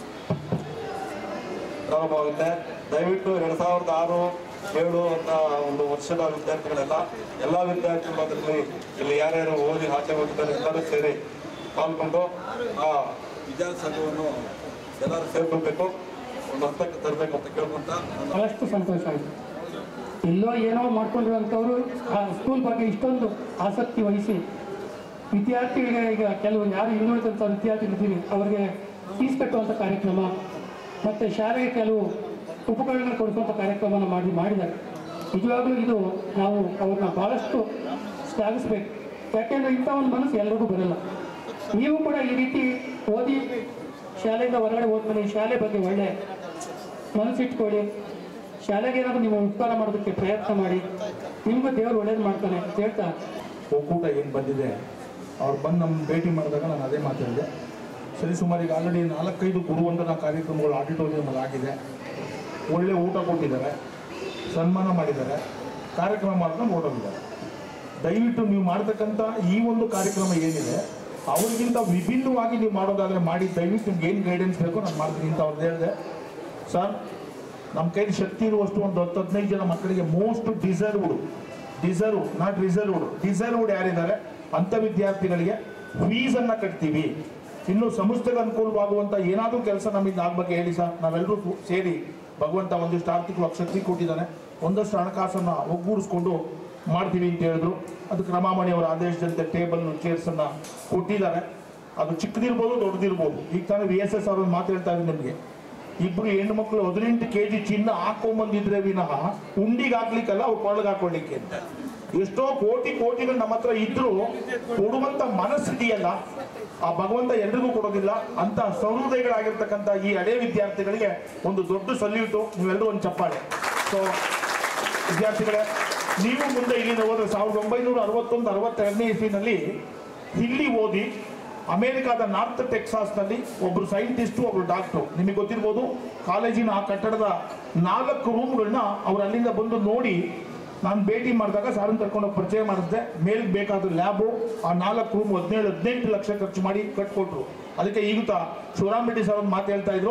ಪ್ರಾರಂಭವಾಗುತ್ತೆ ದಯವಿಟ್ಟು ಎರಡ್ ಸಾವಿರದ ಆರು ಏಳು ಅಂತ ಒಂದು ವರ್ಷದ ವಿದ್ಯಾರ್ಥಿಗಳೆಲ್ಲ ಎಲ್ಲ ವಿದ್ಯಾರ್ಥಿಗಳು ಅದರಲ್ಲಿ ಇಲ್ಲಿ ಯಾರ್ಯಾರು ಓದಿ ಆಚೆ ಹೋಗಿದ್ದಾರೆ ಎಲ್ಲರೂ ಸೇರಿ ಪಾಲ್ಗೊಂಡು ಆ ವಿದ್ಯಾರ್ಥಿ ಸಂಘವನ್ನು ಎಲ್ಲರೂ ಸೇರ್ಕೊಳ್ಬೇಕು ಒಂದು ಹಂತಕ್ಕೆ ತರಬೇಕು ಅಂತ ಕೇಳ್ಕೊಂತ ನನ್ನ ಬಹಳಷ್ಟು ಸಂತೋಷ ಆಯಿತು ಎಲ್ಲೋ ಏನೋ ಮಾಡ್ಕೊಂಡಿರುವಂಥವ್ರು ಆ ಸ್ಕೂಲ್ ಬಗ್ಗೆ ಇಷ್ಟೊಂದು ಆಸಕ್ತಿ ವಹಿಸಿ ವಿದ್ಯಾರ್ಥಿಗಳಿಗೆ ಈಗ ಕೆಲವು ಯಾರು ಹಿಂದುಳಿದಂಥ ವಿದ್ಯಾರ್ಥಿಗಳಿದ್ದೀರಿ ಅವರಿಗೆ ಫೀಸ್ ಕಟ್ಟುವಂಥ ಕಾರ್ಯಕ್ರಮ ಮತ್ತು ಶಾಲೆಗೆ ಕೆಲವು ಉಪಕರಣ ಕೊಡಿಸುವಂಥ ಕಾರ್ಯಕ್ರಮವನ್ನು ಮಾಡಿ ಮಾಡಿದ್ದಾರೆ ನಿಜವಾಗ್ಲೂ ಇದು ನಾವು ಅವ್ರನ್ನ ಭಾಳಷ್ಟು ಶ್ಲಾಘಿಸ್ಬೇಕು ಯಾಕೆಂದರೆ ಇಂಥ ಒಂದು ಮನಸ್ಸು ಎಲ್ರಿಗೂ ಬರಲ್ಲ ನೀವು ಕೂಡ ಈ ರೀತಿ ಓದಿ ಶಾಲೆಯಿಂದ ಹೊರಗಡೆ ಹೋದ್ಮೇಲೆ ಈ ಶಾಲೆ ಬಗ್ಗೆ ಒಳ್ಳೆ ಮನಸ್ಸಿಟ್ಕೊಳ್ಳಿ ಶಾಲೆಗೆ ಏನಾದರೂ ನೀವು ಉಪಕಾರ ಮಾಡೋದಕ್ಕೆ ಪ್ರಯತ್ನ ಮಾಡಿ ನಿಮಗೂ ದೇವರು ಒಳ್ಳೇದು ಮಾಡ್ತಾನೆ ಅಂತ ಹೇಳ್ತಾ ಒಕ್ಕೂಟ ಏನು ಬಂದಿದೆ ಅವ್ರು ಬಂದು ನಮ್ಮ ಭೇಟಿ ಮಾಡಿದಾಗ ನಾನು ಅದೇ ಮಾತಾಡಿದೆ ಸರಿ ಸುಮಾರು ಈಗ ಆಲ್ರೆಡಿ ನಾಲ್ಕೈದು ಗುರುವಂದನಾ ಕಾರ್ಯಕ್ರಮಗಳು ಆಡಿಟೋರಿಯಮಲ್ಲಿ ಆಗಿದೆ ಒಳ್ಳೆ ಊಟ ಕೊಟ್ಟಿದ್ದಾರೆ ಸನ್ಮಾನ ಮಾಡಿದ್ದಾರೆ ಕಾರ್ಯಕ್ರಮ ಮಾಡ್ಕೊಂಡು ಹೊರಟೋಗಿದ್ದಾರೆ ದಯವಿಟ್ಟು ನೀವು ಮಾಡ್ತಕ್ಕಂಥ ಈ ಒಂದು ಕಾರ್ಯಕ್ರಮ ಏನಿದೆ ಅವ್ರಿಗಿಂತ ವಿಭಿನ್ನವಾಗಿ ನೀವು ಮಾಡೋದಾದ್ರೆ ಮಾಡಿ ದಯವಿಟ್ಟು ನಿಮ್ಗೆ ಏನು ಗೈಡೆನ್ಸ್ ಬೇಕೋ ನಾನು ಮಾಡ್ತೀನಿ ಅಂತ ಅವ್ರದ್ದು ಹೇಳಿದೆ ಸರ್ ನಮ್ಮ ಕೈಲಿ ಶಕ್ತಿ ಇರುವಷ್ಟು ಒಂದು ಹತ್ತು ಹದಿನೈದು ಜನ ಮಕ್ಕಳಿಗೆ most deserved deserve not reserved deserved ಯಾರಿದ್ದಾರೆ ಅಂಥ ವಿದ್ಯಾರ್ಥಿಗಳಿಗೆ ಫೀಸನ್ನು ಕಟ್ತೀವಿ ಇನ್ನು ಸಂಸ್ಥೆಗೆ ಅನುಕೂಲವಾಗುವಂಥ ಏನಾದರೂ ಕೆಲಸ ನಮ್ಮಿಂದ ಆಗ್ಬೇಕು ಹೇಳಿ ಸರ್ ನಾವೆಲ್ಲರೂ ಕೂ- ಸೇರಿ ಭಗವಂತ ಒಂದಿಷ್ಟು ಆರ್ಥಿಕವಾಗಿ ಶಕ್ತಿ ಕೊಟ್ಟಿದ್ದಾನೆ ಒಂದಷ್ಟು ಹಣಕಾಸನ್ನು ಒಗ್ಗೂಡಿಸ್ಕೊಂಡು ಮಾಡ್ತೀವಿ ಅಂತ ಹೇಳಿದ್ರು ಅದು ಕ್ರಮಾಮಣಿ ಅವರ ಆದೇಶದಂತೆ ಟೇಬಲ್ ಚೇರ್ಸನ್ನು ಕೊಟ್ಟಿದ್ದಾರೆ ಅದು ಚಿಕ್ಕದಿರ್ಬೋದು ದೊಡ್ಡದಿರ್ಬೋದು ಈಗ ತಾನೇ ವಿ ಎಸ್ ಎಸ್ ಅವ್ರನ್ನ ಮಾತು ಹೇಳ್ತಾ ಇದ್ದೀನಿ ನಿಮಗೆ ಇಬ್ರು ಹೆಣ್ಣು ಮಕ್ಕಳು ಹದಿನೆಂಟು ಕೆ ಜಿ ಚಿನ್ನ ಹಾಕೊಂಬಂದಿದ್ರೆ ವಿನಃ ಉಂಡಿಗೆ ಹಾಕ್ಲಿಕ್ಕಲ್ಲ ಅವ್ರು ಕೊಳ್ಳಗೆ ಹಾಕೊಳ್ಳಿಕ್ಕೆ ಅಂತ ಎಷ್ಟೋ ಕೋಟಿ ಕೋಟಿಗಳು ನಮ್ಮ ಹತ್ರ ಇದ್ರು ಕೊಡುವಂತ ಮನಸ್ಸಿದೆಯಲ್ಲ ಆ ಭಗವಂತ ಎಲ್ರಿಗೂ ಕೊಡೋದಿಲ್ಲ ಅಂತ ಸಹೃದಯಗಳಾಗಿರ್ತಕ್ಕಂಥ ಈ ಹಳೆ ವಿದ್ಯಾರ್ಥಿಗಳಿಗೆ ಒಂದು ದೊಡ್ಡ ಸಲ್ಯೂಟು ನೀವೆಲ್ಲರೂ ಒಂದು ಚಪ್ಪಾಳೆ ಸೊ ವಿದ್ಯಾರ್ಥಿಗಳೇ ನೀವು ಮುಂದೆ ಇಲ್ಲಿಂದ ಹೋದ್ರೆ ಸಾವಿರದ ಒಂಬೈನೂರ ಅರವತ್ತೊಂದು ಅರವತ್ತೆರಡನೇ ಇಸ್ವಿನಲ್ಲಿ ಇಲ್ಲಿ ಓದಿ ಅಮೆರಿಕಾದ ನಾರ್ತ್ ಟೆಕ್ಸಾಸ್ನಲ್ಲಿ ಒಬ್ರು ಸೈಂಟಿಸ್ಟು ಒಬ್ರು ಡಾಕ್ಟ್ರು ನಿಮಗೆ ಗೊತ್ತಿರ್ಬೋದು ಕಾಲೇಜಿನ ಆ ಕಟ್ಟಡದ ನಾಲ್ಕು ರೂಮ್ಗಳನ್ನ ಅವ್ರು ಅಲ್ಲಿಂದ ಬಂದು ನೋಡಿ ನಾನು ಭೇಟಿ ಮಾಡಿದಾಗ ಸಾರನ್ನು ಕರ್ಕೊಂಡು ಹೋಗಿ ಪರಿಚಯ ಮಾಡಿಸಿದೆ ಮೇಲ್ಗೆ ಬೇಕಾದ ಲ್ಯಾಬು ಆ ನಾಲ್ಕು ರೂಮ್ ಹದಿನೇಳು ಹದಿನೆಂಟು ಲಕ್ಷ ಖರ್ಚು ಮಾಡಿ ಕಟ್ಕೊಟ್ರು ಅದಕ್ಕೆ ಈಗ ಶಿವರಾಮ್ ರೆಡ್ಡಿ ಸರ್ ಒಂದು ಮಾತು ಹೇಳ್ತಾ ಇದ್ರು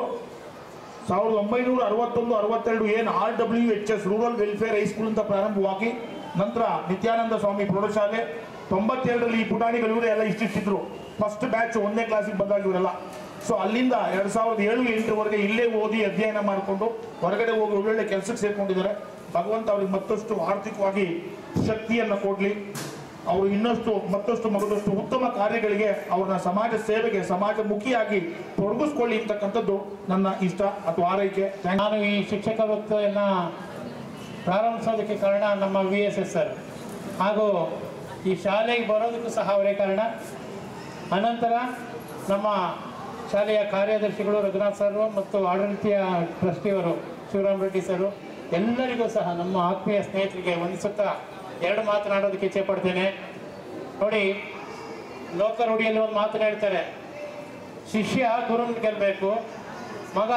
ಸಾವಿರದ ಒಂಬೈನೂರ ಅರವತ್ತೊಂದು ಅರವತ್ತೆರಡು ಏನು R W H S rural welfare high school ಅಂತ ಪ್ರಾರಂಭವಾಗಿ ನಂತರ ನಿತ್ಯಾನಂದ ಸ್ವಾಮಿ ಪ್ರೌಢಶಾಲೆ ತೊಂಬತ್ತೆರಡರಲ್ಲಿ ಈ ಪುಟಾಣಿಗಳು ಇವರೇ ಎಲ್ಲ ಇಷ್ಟಿಷ್ಟಿದ್ರು ಫಸ್ಟ್ ಬ್ಯಾಚ್ ಒಂದನೇ ಕ್ಲಾಸಿಗೆ ಬಂದಾಗ ಇವರೆಲ್ಲ ಸೊ ಅಲ್ಲಿಂದ ಎರಡು ಸಾವಿರದ ಏಳು ಎಂಟರವರೆಗೆ ಇಲ್ಲೇ ಓದಿ ಅಧ್ಯಯನ ಮಾಡಿಕೊಂಡು ಹೊರಗಡೆ ಹೋಗಿ ಒಳ್ಳೊಳ್ಳೆ ಕೆಲಸಕ್ಕೆ ಸೇರ್ಕೊಂಡಿದ್ದಾರೆ ಭಗವಂತ ಅವ್ರಿಗೆ ಮತ್ತಷ್ಟು ಆರ್ಥಿಕವಾಗಿ ಶಕ್ತಿಯನ್ನು ಕೊಡಲಿ ಅವರು ಇನ್ನಷ್ಟು ಮತ್ತಷ್ಟು ಮಗದಷ್ಟು ಉತ್ತಮ ಕಾರ್ಯಗಳಿಗೆ ಅವ್ರನ್ನ ಸಮಾಜ ಸೇವೆಗೆ ಸಮಾಜಮುಖಿಯಾಗಿ ತೊಡಗಿಸ್ಕೊಳ್ಳಿ ಅಂತಕ್ಕಂಥದ್ದು ನನ್ನ ಇಷ್ಟ ಅಥವಾ ಆರೈಕೆ Thank you. ನಾನು ಈ ಶಿಕ್ಷಕ ವೃತ್ತಿಯನ್ನು ಪ್ರಾರಂಭಿಸೋದಕ್ಕೆ ಕಾರಣ ನಮ್ಮ ವಿ ಎಸ್ ಎಸ್ ಸರ್ ಹಾಗೂ ಈ ಶಾಲೆಗೆ ಬರೋದಕ್ಕೂ ಸಹ ಅವರೇ ಕಾರಣ ಅನಂತರ ನಮ್ಮ ಶಾಲೆಯ ಕಾರ್ಯದರ್ಶಿಗಳು ರಘುನಾಥ್ ಸರ್ ಮತ್ತು ಆಡಳಿತೀಯ ಟ್ರಸ್ಟಿಯವರು ಶಿವರಾಮ್ ರೆಡ್ಡಿ ಸರು ಎಲ್ಲರಿಗೂ ಸಹ ನಮ್ಮ ಆತ್ಮೀಯ ಸ್ನೇಹಿತರಿಗೆ ವಂದಿಸುತ್ತಾ ಎರಡು ಮಾತನಾಡೋದಕ್ಕೆ ಇಚ್ಛೆ ಪಡ್ತೇನೆ ನೋಡಿ ಲೋಕ ರೂಢಿಯಲ್ಲಿ ಒಂದು ಮಾತನ್ನ ಹೇಳ್ತಾರೆ ಶಿಷ್ಯ ಗುರುನ ಗೆಲ್ಲಬೇಕು ಮಗ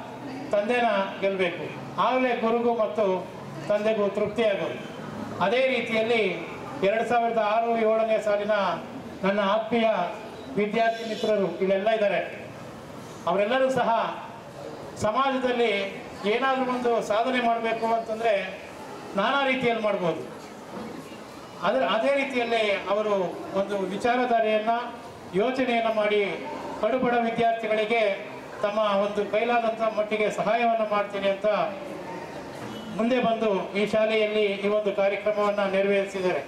ತಂದೆನ ಗೆಲ್ಲಬೇಕು ಆಗಲೇ ಗುರುಗೂ ಮತ್ತು ತಂದೆಗೂ ತೃಪ್ತಿಯಾಗೋದು ಅದೇ ರೀತಿಯಲ್ಲಿ ಎರಡು ಸಾವಿರದ ಆರು ಏಳನೇ ಸಾಲಿನ ನನ್ನ ಆತ್ಮೀಯ ವಿದ್ಯಾರ್ಥಿ ಮಿತ್ರರು ಇಲ್ಲೆಲ್ಲ ಇದ್ದಾರೆ ಅವರೆಲ್ಲರೂ ಸಹ ಸಮಾಜದಲ್ಲಿ ಏನಾದರೂ ಒಂದು ಸಾಧನೆ ಮಾಡಬೇಕು ಅಂತಂದರೆ ನಾನಾ ರೀತಿಯಲ್ಲಿ ಮಾಡ್ಬೋದು ಅದರ ಅದೇ ರೀತಿಯಲ್ಲಿ ಅವರು ಒಂದು ವಿಚಾರಧಾರೆಯನ್ನು ಯೋಚನೆಯನ್ನು ಮಾಡಿ ಕಡುಬಡ ವಿದ್ಯಾರ್ಥಿಗಳಿಗೆ ತಮ್ಮ ಒಂದು ಕೈಲಾದಂಥ ಮಟ್ಟಿಗೆ ಸಹಾಯವನ್ನು ಮಾಡ್ತೀನಿ ಅಂತ ಮುಂದೆ ಬಂದು ಈ ಶಾಲೆಯಲ್ಲಿ ಈ ಒಂದು ಕಾರ್ಯಕ್ರಮವನ್ನು ನೆರವೇರಿಸಿದ್ದಾರೆ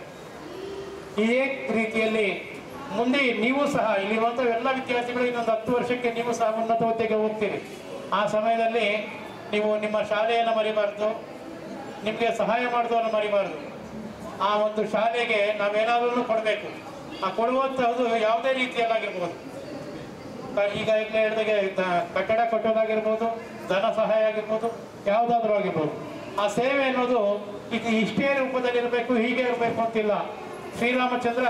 ಇದೇ ರೀತಿಯಲ್ಲಿ ಮುಂದೆ ನೀವು ಸಹ ಇಲ್ಲಿರುವಂಥ ಎಲ್ಲ ವಿದ್ಯಾರ್ಥಿಗಳು ಇನ್ನೊಂದು ಹತ್ತು ವರ್ಷಕ್ಕೆ ನೀವು ಸಹ ಉನ್ನತ ಹುದ್ದೆಗೆ ಹೋಗ್ತೀರಿ ಆ ಸಮಯದಲ್ಲಿ ನೀವು ನಿಮ್ಮ ಶಾಲೆಯನ್ನು ಮರಿಬಾರ್ದು ನಿಮಗೆ ಸಹಾಯ ಮಾಡೋದನ್ನು ಮರಿಬಾರ್ದು ಆ ಒಂದು ಶಾಲೆಗೆ ನಾವೇನಾದ್ರೂ ಕೊಡಬೇಕು ಆ ಕೊಡುವಂತಹದ್ದು ಯಾವುದೇ ರೀತಿಯಲ್ಲಾಗಿರ್ಬೋದು ಕ- ಈಗ ಈಗಲೇ ಹೇಳಿದಾಗೆ ದ- ಕಟ್ಟಡ ಕಟ್ಟೋದಾಗಿರ್ಬೋದು ಧನ ಸಹಾಯ ಆಗಿರ್ಬೋದು ಯಾವುದಾದ್ರೂ ಆಗಿರ್ಬೋದು ಆ ಸೇವೆ ಅನ್ನೋದು ಈಗ ಇಷ್ಟೇ ರೂಪದಲ್ಲಿ ಇರಬೇಕು ಹೀಗೆ ಇರಬೇಕು ಅಂತಿಲ್ಲ ಶ್ರೀರಾಮಚಂದ್ರ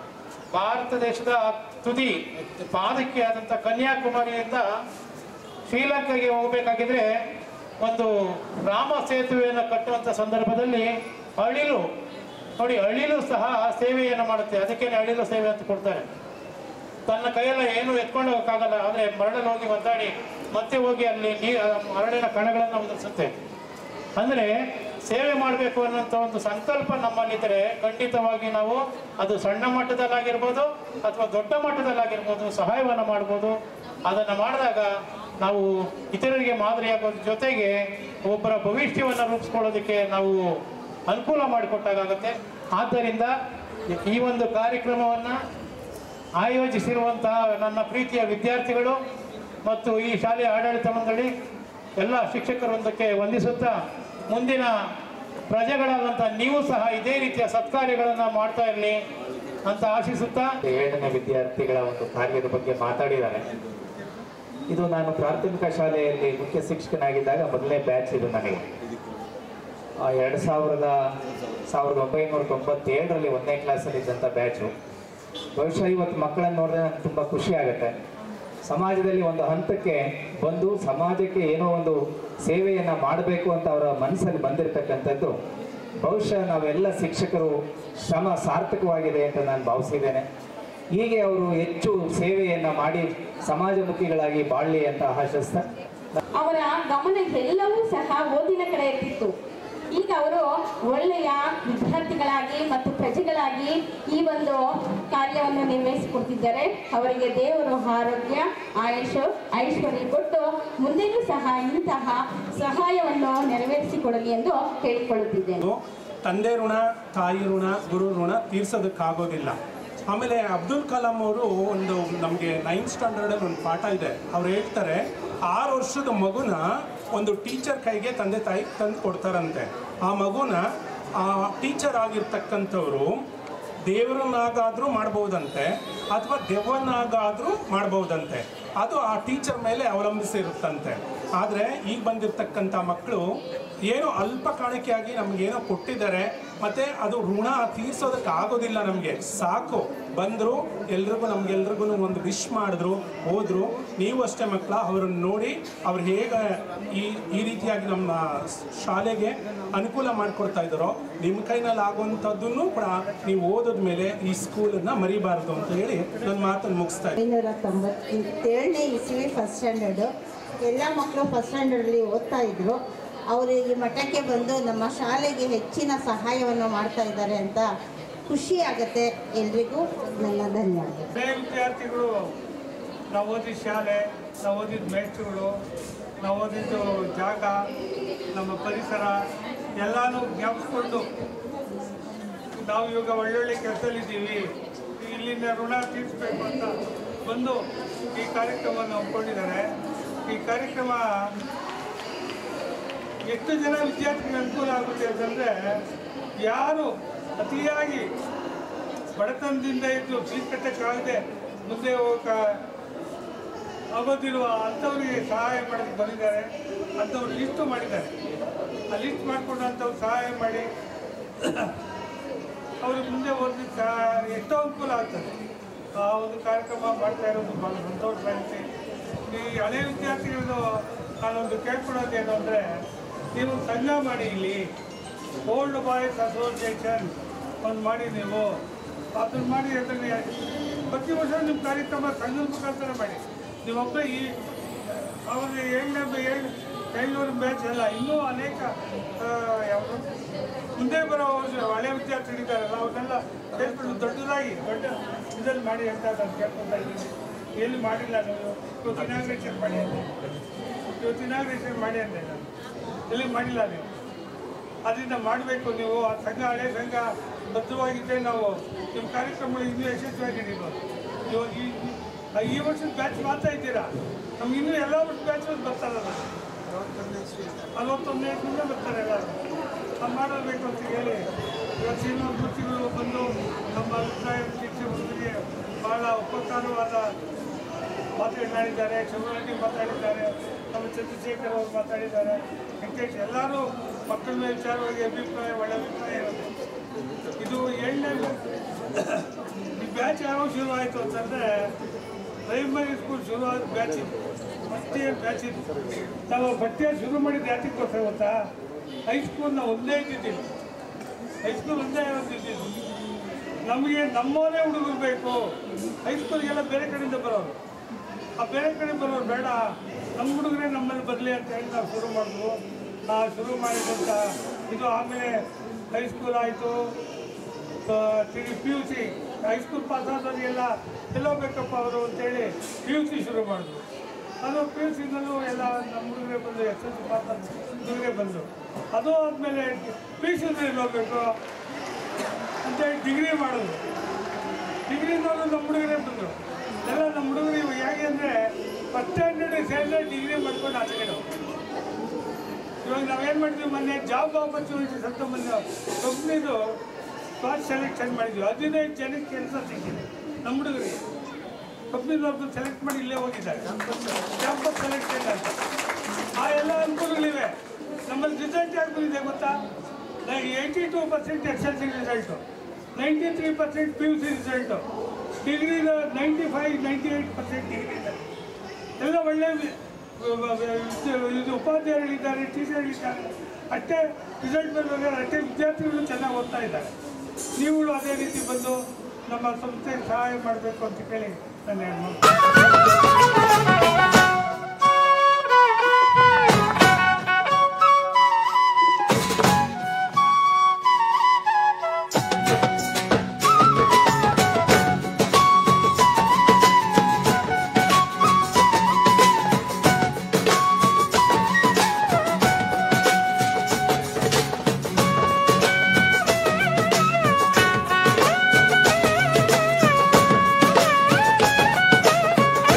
ಭಾರತ ದೇಶದ ತುದಿ ಪಾದಕ್ಕೆ ಆದಂಥ ಕನ್ಯಾಕುಮಾರಿಯಿಂದ ಶ್ರೀಲಂಕಾಗೆ ಹೋಗಬೇಕಾಗಿದ್ರೆ ಒಂದು ರಾಮ ಸೇತುವೆಯನ್ನು ಕಟ್ಟುವಂಥ ಸಂದರ್ಭದಲ್ಲಿ ಅಳಿಲು ನೋಡಿ ಅಳಿಲು ಸಹ ಸೇವೆಯನ್ನು ಮಾಡುತ್ತೆ ಅದಕ್ಕೇನೆ ಅಳಿಲು ಸೇವೆ ಅಂತ ಕೊಡ್ತಾರೆ ತನ್ನ ಕೈಯೆಲ್ಲ ಏನು ಎತ್ಕೊಂಡು ಹೋಗೋಕ್ಕಾಗಲ್ಲ ಆದರೆ ಮರಳಲ್ಲಿ ಹೋಗಿ ಒದ್ದಾಡಿ ಮತ್ತೆ ಹೋಗಿ ಅಲ್ಲಿ ನೀ ಆ ಮರಳಿನ ಕಣಗಳನ್ನು ಉದುರಿಸುತ್ತೆ ಅಂದರೆ ಸೇವೆ ಮಾಡಬೇಕು ಅನ್ನೋಂಥ ಒಂದು ಸಂಕಲ್ಪ ನಮ್ಮಲ್ಲಿದ್ದರೆ ಖಂಡಿತವಾಗಿ ನಾವು ಅದು ಸಣ್ಣ ಮಟ್ಟದಲ್ಲಾಗಿರ್ಬೋದು ಅಥವಾ ದೊಡ್ಡ ಮಟ್ಟದಲ್ಲಾಗಿರ್ಬೋದು ಸಹಾಯವನ್ನು ಮಾಡ್ಬೋದು ಅದನ್ನು ಮಾಡಿದಾಗ ನಾವು ಇತರರಿಗೆ ಮಾದರಿಯಾಗೋದ್ರ ಜೊತೆಗೆ ಒಬ್ಬರ ಭವಿಷ್ಯವನ್ನು ರೂಪಿಸ್ಕೊಳ್ಳೋದಕ್ಕೆ ನಾವು ಅನುಕೂಲ ಮಾಡಿಕೊಟ್ಟಾಗತ್ತೆ ಆದ್ದರಿಂದ ಈ ಒಂದು ಕಾರ್ಯಕ್ರಮವನ್ನು ಆಯೋಜಿಸಿರುವಂತಹ ನನ್ನ ಪ್ರೀತಿಯ ವಿದ್ಯಾರ್ಥಿಗಳು ಮತ್ತು ಈ ಶಾಲೆಯ ಆಡಳಿತ ಮಂಡಳಿ ಎಲ್ಲ ಶಿಕ್ಷಕರೊಂದಕ್ಕೆ ವಂದಿಸುತ್ತಾ ಮುಂದಿನ ಪ್ರಜೆಗಳಾದಂಥ ನೀವು ಸಹ ಇದೇ ರೀತಿಯ ಸತ್ಕಾರ್ಯಗಳನ್ನು ಮಾಡ್ತಾ ಇರಲಿ ಅಂತ ಆಶಿಸುತ್ತಾ ಏಳನೇ ವಿದ್ಯಾರ್ಥಿಗಳ ಒಂದು ಕಾರ್ಯದ ಬಗ್ಗೆ ಮಾತಾಡಿದ್ದಾರೆ ಇದು ನಾನು ಪ್ರಾಥಮಿಕ ಶಾಲೆಯಲ್ಲಿ ಮುಖ್ಯ ಶಿಕ್ಷಕನಾಗಿದ್ದಾಗ ಮೊದಲನೇ ಬ್ಯಾಚ್ ಇದು ನನಗೆ ಆ, ಎರಡು ಸಾವಿರದ ಸಾವಿರದ ಒಂಬೈನೂರ ತೊಂಬತ್ತೇಳರಲ್ಲಿ ಒಂದನೇ ಕ್ಲಾಸಲ್ಲಿ ಇದ್ದಂಥ ಬ್ಯಾಚು ಬಹುಶಃ ಇವತ್ತು ಮಕ್ಕಳನ್ನು ನೋಡಿದ್ರೆ ನನಗೆ ತುಂಬ ಖುಷಿ ಆಗುತ್ತೆ ಸಮಾಜದಲ್ಲಿ ಒಂದು ಹಂತಕ್ಕೆ ಬಂದು ಸಮಾಜಕ್ಕೆ ಏನೋ ಒಂದು ಸೇವೆಯನ್ನು ಮಾಡಬೇಕು ಅಂತ ಅವರ ಮನಸ್ಸಲ್ಲಿ ಬಂದಿರತಕ್ಕಂಥದ್ದು ಬಹುಶಃ ನಾವೆಲ್ಲ ಶಿಕ್ಷಕರು ಶ್ರಮ ಸಾರ್ಥಕವಾಗಿದೆ ಅಂತ ನಾನು ಭಾವಿಸಿದ್ದೇನೆ ಹೀಗೆ ಅವರು ಹೆಚ್ಚು ಸೇವೆಯನ್ನು ಮಾಡಿ ಸಮಾಜಮುಖಿಗಳಾಗಿ ಬಾಳಲಿ ಅಂತ ಆಶಿಸ್ತಾ ಅವರ ಗಮನ ಎಲ್ಲವೂ ಸಹ ಓದಿನ ಕಡೆ ಇರ್ತಿತ್ತು ಈಗ ಅವರು ಒಳ್ಳೆಯ ವಿದ್ಯಾರ್ಥಿಗಳಾಗಿ ಮತ್ತು ಪ್ರಜೆಗಳಾಗಿ ಈ ಒಂದು ಕಾರ್ಯವನ್ನು ನಿರ್ವಹಿಸಿಕೊಡ್ತಿದ್ದಾರೆ ಅವರಿಗೆ ದೇವರು ಆರೋಗ್ಯ ಆಯುಷ್ ಐಶ್ವರ್ಯ ಕೊಟ್ಟು ಮುಂದೆಯೂ ಸಹ ಇಂತಹ ಸಹಾಯವನ್ನು ನೆರವೇರಿಸಿಕೊಡಲಿ ಎಂದು ಕೇಳಿಕೊಳ್ಳುತ್ತಿದ್ದೇನೆ ಅದು ತಂದೆ ಋಣ ತಾಯಿ ಋಣ ಗುರು ಋಣ ತೀರ್ಸೋದಕ್ಕಾಗೋದಿಲ್ಲ ಆಮೇಲೆ ಅಬ್ದುಲ್ ಕಲಾಂ ಅವರು ಒಂದು ನಮಗೆ ನೈನ್ತ್ ಸ್ಟ್ಯಾಂಡರ್ಡಲ್ಲಿ ಒಂದು ಪಾಠ ಇದೆ ಅವ್ರು ಹೇಳ್ತಾರೆ ಆರು ವರ್ಷದ ಮಗುನ ಒಂದು ಟೀಚರ್ ಕೈಗೆ ತಂದೆ ತಾಯಿ ತಂದು ಕೊಡ್ತಾರಂತೆ ಆ ಮಗುನ ಆ ಟೀಚರ್ ಆಗಿರ್ತಕ್ಕಂಥವ್ರು ದೇವರನ್ನಾಗಾದರೂ ಮಾಡ್ಬೋದಂತೆ ಅಥವಾ ದೆವ್ವನಾಗಾದರೂ ಮಾಡ್ಬೋದಂತೆ ಅದು ಆ ಟೀಚರ್ ಮೇಲೆ ಅವಲಂಬಿಸಿರುತ್ತಂತೆ ಆದರೆ ಈಗ ಬಂದಿರತಕ್ಕಂಥ ಮಕ್ಕಳು ಏನೋ ಅಲ್ಪ ಕಾಣಿಕೆಯಾಗಿ ನಮಗೇನೋ ಕೊಟ್ಟಿದ್ದಾರೆ ಮತ್ತು ಅದು ಋಣ ತೀರ್ಸೋದಕ್ಕೆ ಆಗೋದಿಲ್ಲ ನಮಗೆ ಸಾಕು ಬಂದರು ಎಲ್ರಿಗೂ ನಮ್ಗೆಲ್ರಿಗೂ ಒಂದು ವಿಶ್ ಮಾಡಿದ್ರು ಹೋದರು ನೀವು ಅಷ್ಟೇ ಮಕ್ಕಳ ಅವರನ್ನು ನೋಡಿ ಅವ್ರು ಹೇಗೆ ಈ ಈ ರೀತಿಯಾಗಿ ನಮ್ಮ ಶಾಲೆಗೆ ಅನುಕೂಲ ಮಾಡಿಕೊಡ್ತಾ ಇದ್ದಾರೋ ನಿಮ್ಮ ಕೈನಲ್ಲಿ ಆಗುವಂಥದ್ದನ್ನು ಕೂಡ ನೀವು ಓದೋದ ಮೇಲೆ ಈ ಸ್ಕೂಲನ್ನು ಮರಿಬಾರ್ದು ಅಂತ ಹೇಳಿ ನನ್ನ ಮಾತನ್ನು ಮುಗಿಸ್ತಾ ಇದ್ದೀನಿ ಐನೂರ ತೊಂಬತ್ತೇಳನೇ ಇಸ್ವಿ ಫಸ್ಟ್ ಸ್ಟ್ಯಾಂಡರ್ಡು ಎಲ್ಲ ಮಕ್ಕಳು ಫಸ್ಟ್ ಸ್ಟ್ಯಾಂಡರ್ಡಲ್ಲಿ ಓದ್ತಾ ಇದ್ರು ಅವರು ಈ ಮಠಕ್ಕೆ ಬಂದು ನಮ್ಮ ಶಾಲೆಗೆ ಹೆಚ್ಚಿನ ಸಹಾಯವನ್ನು ಮಾಡ್ತಾ ಇದ್ದಾರೆ ಅಂತ ಖುಷಿ ಆಗುತ್ತೆ ಎಲ್ರಿಗೂ ನನ್ನ ಧನ್ಯವಾದ ಬೇರೆ ವಿದ್ಯಾರ್ಥಿಗಳು ನಾವು ಓದಿದ ಶಾಲೆ ನಾವು ಓದಿದ ಮೇಷ್ಟ್ರುಗಳು ನಾವು ಓದಿದ್ದು ಜಾಗ ನಮ್ಮ ಪರಿಸರ ಎಲ್ಲನೂ ಜ್ಞಾಪಿಸ್ಕೊಂಡು ನಾವು ಇವಾಗ ಒಳ್ಳೊಳ್ಳೆ ಕೆಲಸದಲ್ಲಿದ್ದೀವಿ ಇಲ್ಲಿಂದ ಋಣ ತೀರಿಸ್ಬೇಕು ಅಂತ ಬಂದು ಈ ಕಾರ್ಯಕ್ರಮವನ್ನು ಒಪ್ಕೊಂಡಿದ್ದಾರೆ ಈ ಕಾರ್ಯಕ್ರಮ ಎಷ್ಟು ಜನ ವಿದ್ಯಾರ್ಥಿಗಳಿಗೆ ಅನುಕೂಲ ಆಗುತ್ತೆ ಅಂತಂದರೆ ಯಾರು ಅತಿಯಾಗಿ ಬಡತನದಿಂದ ಇದ್ದು ಫೀಸ್ ಕಟ್ಟಕ್ಕಾಗದೆ ಮುಂದೆ ಹೋಗ ಆಗೋದಿರುವ ಅಂಥವ್ರಿಗೆ ಸಹಾಯ ಮಾಡೋಕ್ಕೆ ಬಂದಿದ್ದಾರೆ ಅಂಥವ್ರು ಲಿಸ್ಟು ಮಾಡಿದ್ದಾರೆ ಆ ಲಿಸ್ಟ್ ಮಾಡಿಕೊಂಡು ಅಂಥವ್ರು ಸಹಾಯ ಮಾಡಿ ಅವ್ರಿಗೆ ಮುಂದೆ ಓದಲಿಕ್ಕೆ ಸಹ ಎಷ್ಟೋ ಅನುಕೂಲ ಆಗ್ತದೆ ಆ ಒಂದು ಕಾರ್ಯಕ್ರಮ ಮಾಡ್ತಾ ಇರೋದು ಭಾಳ ಸಂತೋಷ ಆಗುತ್ತೆ ಈ ಹಳೆ ವಿದ್ಯಾರ್ಥಿಗಳದ್ದು ನಾನೊಂದು ಕೇಳ್ಕೊಳೋದು ಏನು ಅಂದರೆ ನೀವು ಸಂಘ ಮಾಡಿ ಇಲ್ಲಿ ಓಲ್ಡ್ ಬಾಯ್ಸ್ ಅಸೋಸಿಯೇಷನ್ ಒಂದು ಮಾಡಿ ನೀವು ಅದನ್ನು ಮಾಡಿ ಅದರಲ್ಲಿ ಪ್ರತಿ ವರ್ಷ ನಿಮ್ಮ ಕಾರ್ಯಕ್ರಮ ಸಂಘದ ಮುಖಾಂತರ ಮಾಡಿ ನೀವೊಬ್ಬ ಈ ಅವ್ರಿಗೆ ಏಳನೇ ಏಳು ಏಳ್ನೂರು ಬ್ಯಾಚ್ ಅಲ್ಲ ಇನ್ನೂ ಅನೇಕ ಆ, ಯಾವುದು ಮುಂದೆ ಬರೋ ಹಳೆ ವಿದ್ಯಾರ್ಥಿಗಳಿದ್ದಾರಲ್ಲ ಅವ್ರನ್ನೆಲ್ಲ ಸೇರ್ಕೊಂಡು ದೊಡ್ಡದಾಗಿ ದೊಡ್ಡ ಇದ್ರಲ್ಲಿ ಮಾಡಿ ಅಂತ ನಾನು ಕೇಳ್ಕೊತಾ ಇದ್ದೀನಿ ಎಲ್ಲಿ ಮಾಡಿಲ್ಲ ನೀವು ಇವತ್ತು ಇನಾಗ್ರೇಷನ್ ಮಾಡಿ ಅಂದೆ ಇವತ್ತು ಇನಾಗ್ರೇಷನ್ ಮಾಡಿ ಅಂದೆ ನಾನು ಎಲ್ಲಿ ಮಾಡಿಲ್ಲ ನೀವು ಅದರಿಂದ ಮಾಡಬೇಕು ನೀವು ಆ ಸಂಘ ಹಳೆ ಸಂಘ ಬದ್ಧವಾಗಿದ್ದರೆ ನಾವು ನಿಮ್ಮ ಕಾರ್ಯಕ್ರಮಗಳು ಇನ್ನೂ ಯಶಸ್ವಿಯಾಗಿ ನಡೀಬೋದು ಇವಾಗ ಈ ಈ- ಈ ವರ್ಷದ ಬ್ಯಾಚ್ ಮಾಡ್ತಾ ಇದ್ದೀರಾ ನಮ್ಗೆ ಇನ್ನೂ ಎಲ್ಲ ವರ್ಷದ ಬ್ಯಾಚ್ ಬರ್ತಾರಲ್ಲ ಅರವತ್ತೊಂದನೇ ಮುಂದೆ ಬರ್ತಾರೆ ಎಲ್ಲರೂ ಅದು ಮಾಡಬೇಕು ಅಂತ ಹೇಳಿ ಇವತ್ತು ಶ್ರೀನಿವಾಸಮೂರ್ತಿಗಳು ಬಂದು ನಮ್ಮ ಅಭಿಪ್ರಾಯ ಶಿಕ್ಷಕರಿಗೆ ಬಹಳ ಉಪಕಾರವಾದ ಮಾತನಾಡಿದ್ದಾರೆ ಶಿವರೆಡ್ಡಿ ಮಾತಾಡಿದ್ದಾರೆ ನಮ್ಮ ಚಂದ್ರಶೇಖರ್ ಅವರು ಮಾತಾಡಿದ್ದಾರೆ ವೆಂಕಟೇಶ್ ಎಲ್ಲರೂ ಮಕ್ಕಳ ಮೇಲೆ ವಿಚಾರವಾಗಿ ಅಭಿಪ್ರಾಯ ಒಳ್ಳೆ ಅಭಿಪ್ರಾಯ ಇರುತ್ತೆ ಇದು ಏಳನೇ ಈ ಬ್ಯಾಚ್ ಯಾವಾಗ ಶುರುವಾಯಿತು ಅಂತಂದರೆ ಪ್ರೈಮರಿ ಸ್ಕೂಲ್ ಶುರುವಾದ ಬ್ಯಾಚ್ ಇದು ಫಸ್ಟ್ ಇಯರ್ ಬ್ಯಾಚ್ ಇದು ನಾವು ಫಸ್ಟ್ ಇಯರ್ ಶುರು ಮಾಡಿದ್ದು ಯಾತಕ್ಕೋಸ್ಕರ ಗೊತ್ತಾ ಹೈಸ್ಕೂಲ್ ನಾವು ಒಂದೇ ಇದ್ದಿದ್ದೀವಿ ಹೈಸ್ಕೂಲ್ ಒಂದೇ ಇದ್ದಿದ್ದು ನಮಗೆ ನಮ್ಮವರೇ ಹುಡುಗರು ಬೇಕು ಹೈಸ್ಕೂಲ್ಗೆಲ್ಲ ಬೇರೆ ಕಡೆಯಿಂದ ಬರೋರು ಆ ಬೇರೆ ಕಡೆ ಬರೋರು ಬೇಡ ನಮ್ಮ ಹುಡುಗರೇ ನಮ್ಮಲ್ಲಿ ಬರಲಿ ಅಂತ ಹೇಳಿ ನಾವು ಶುರು ಮಾಡಿದ್ವು ಆ ಶುರು ಮಾಡಿದಂಥ ಇದು ಆಮೇಲೆ ಹೈಸ್ಕೂಲ್ ಆಯಿತು P U C high school pass ಆದವರಿಗೆಲ್ಲ ಎಲ್ಲೋ ಬೇಕಪ್ಪ ಅವರು ಅಂತೇಳಿ ಪಿ ಯು ಸಿ ಶುರು ಮಾಡಿದ್ರು ಅದು ಪಿ ಯು ಸಿನಲ್ಲೂ ಎಲ್ಲ ನಮ್ಮ ಹುಡುಗರೇ ಬಂದು ಎಸ್ ಎಲ್ ಸಿ ಪಾಸ್ ಆದ ಹುಡುಗರೇ ಬಂದರು ಅದು ಆದಮೇಲೆ ಪಿ ಯು ಸಿ ಎಲ್ಲಿ ಹೋಗ್ಬೇಕು ಅಂತೇಳಿ ಡಿಗ್ರಿ ಮಾಡೋದು ಡಿಗ್ರಿನವರು ನಮ್ಮ ಹುಡುಗರೇ ಬಂದರು ಎಲ್ಲ ನಮ್ಮ ಹುಡುಗರು ಇವಾಗ ಹೇಗೆ ಅಂದರೆ ಫಸ್ಟ್ ಸ್ಟ್ಯಾಂಡರ್ಡ್ ಸೇರಿದ್ರೆ ಡಿಗ್ರಿ ಮಾಡ್ಕೊಂಡು ಆಚೆಗೆ ಇವಾಗ ನಾವೇನು ಮಾಡಿದ್ವಿ ಮೊನ್ನೆ ಜಾಬ್ ಆಪರ್ಚುನಿಟೀಸ್ ಅಂತ ಮೊನ್ನೆ ಕಂಪ್ನಿದು ಕ್ಲಾಸ್ ಸೆಲೆಕ್ಷನ್ ಮಾಡಿದ್ವಿ ಹದಿನೈದು ಜನಕ್ಕೆ ಕೆಲಸ ಸಿಕ್ಕಿದೆ ನಮ್ಮ ಹುಡುಗರಿಗೆ ಕಂಪ್ನಿದವ್ರದ್ದು ಸೆಲೆಕ್ಟ್ ಮಾಡಿ ಇಲ್ಲೇ ಹೋಗಿದ್ದಾರೆ ಕ್ಯಾಂಪಸ್ ಸೆಲೆಕ್ಷನ್ ಅಂತ ಆ ಎಲ್ಲ ಅನುಕೂಲಗಳಿವೆ ನಮ್ಮಲ್ಲಿ ರಿಸಲ್ಟ್ ಯಾಕೆ ಬಂದಿದೆ ಗೊತ್ತಾ eighty two percent S L C result ninety three percent P U C result degree ninety five ninety eight percent degree ಎಲ್ಲ ಒಳ್ಳೆ ವಿ- ವ- ವ- ವ- ಇದು ಉಪಾಧ್ಯಾಯರಿದ್ದಾರೆ ಟೀಚರ್ಗಳಿದ್ದಾರೆ ಅಷ್ಟೇ ರಿಸಲ್ಟ್ ಬರುವಾಗ ಅಷ್ಟೇ ವಿದ್ಯಾರ್ಥಿಗಳು ಚೆನ್ನಾಗಿ ಓದ್ತಾ ಇದ್ದಾರೆ ನೀವುಗಳು ಅದೇ ರೀತಿ ಬಂದು ನಮ್ಮ ಸಂಸ್ಥೆಗೆ ಸಹಾಯ ಮಾಡಬೇಕು ಅಂತ ಕೇಳಿ ನಾನು ಹೇಳ್ಬೋದು Thank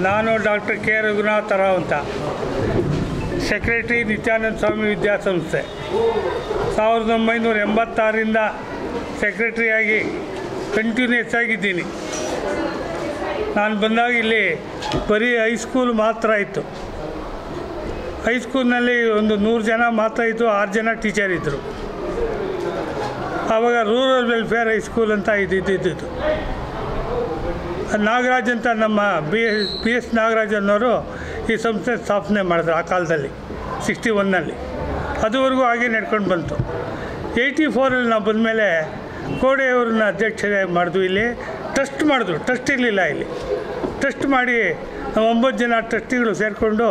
ನಾನು ಡಾಕ್ಟರ್ ಕೆ ರಘುನಾಥ ರಾವ್ ಅಂತ ಸೆಕ್ರೆಟರಿ ನಿತ್ಯಾನಂದ ಸ್ವಾಮಿ ವಿದ್ಯಾಸಂಸ್ಥೆ ಸಾವಿರದ ಒಂಬೈನೂರ ಎಂಬತ್ತಾರರಿಂದ ಸೆಕ್ರೆಟರಿಯಾಗಿ ಕಂಟಿನ್ಯೂಸ್ ಆಗಿದ್ದೀನಿ ನಾನು ಬಂದಾಗ ಇಲ್ಲಿ ಬರೀ ಹೈಸ್ಕೂಲ್ ಮಾತ್ರ ಇತ್ತು ಹೈಸ್ಕೂಲ್ನಲ್ಲಿ ಒಂದು ನೂರು ಜನ ಮಾತ್ರ ಇತ್ತು ಆರು ಜನ ಟೀಚರ್ ಇದ್ದರು ಆವಾಗ ರೂರಲ್ ವೆಲ್ಫೇರ್ ಹೈಸ್ಕೂಲ್ ಅಂತ ಇದ್ದಿದ್ದು ನಾಗರಾಜ್ ಅಂತ ನಮ್ಮ B S P S Nagaraj ಅನ್ನೋರು ಈ ಸಂಸ್ಥೆ ಸ್ಥಾಪನೆ ಮಾಡಿದ್ರು ಆ ಕಾಲದಲ್ಲಿ ಸಿಕ್ಸ್ಟಿ ಒನ್ನಲ್ಲಿ ಅದುವರೆಗೂ ಹಾಗೆ ನಡ್ಕೊಂಡು ಬಂತು ಏಯ್ಟಿ ಫೋರಲ್ಲಿ ನಾವು ಬಂದಮೇಲೆ ಕೋಡೆಯವ್ರನ್ನ ಅಧ್ಯಕ್ಷತೆ ಮಾಡಿದ್ವು ಇಲ್ಲಿ ಟ್ರಸ್ಟ್ ಮಾಡಿದ್ರು ಟ್ರಸ್ಟ್ ಇರಲಿಲ್ಲ ಇಲ್ಲಿ ಟ್ರಸ್ಟ್ ಮಾಡಿ ನಾವು ಒಂಬತ್ತು ಜನ ಟ್ರಸ್ಟಿಗಳು ಸೇರಿಕೊಂಡು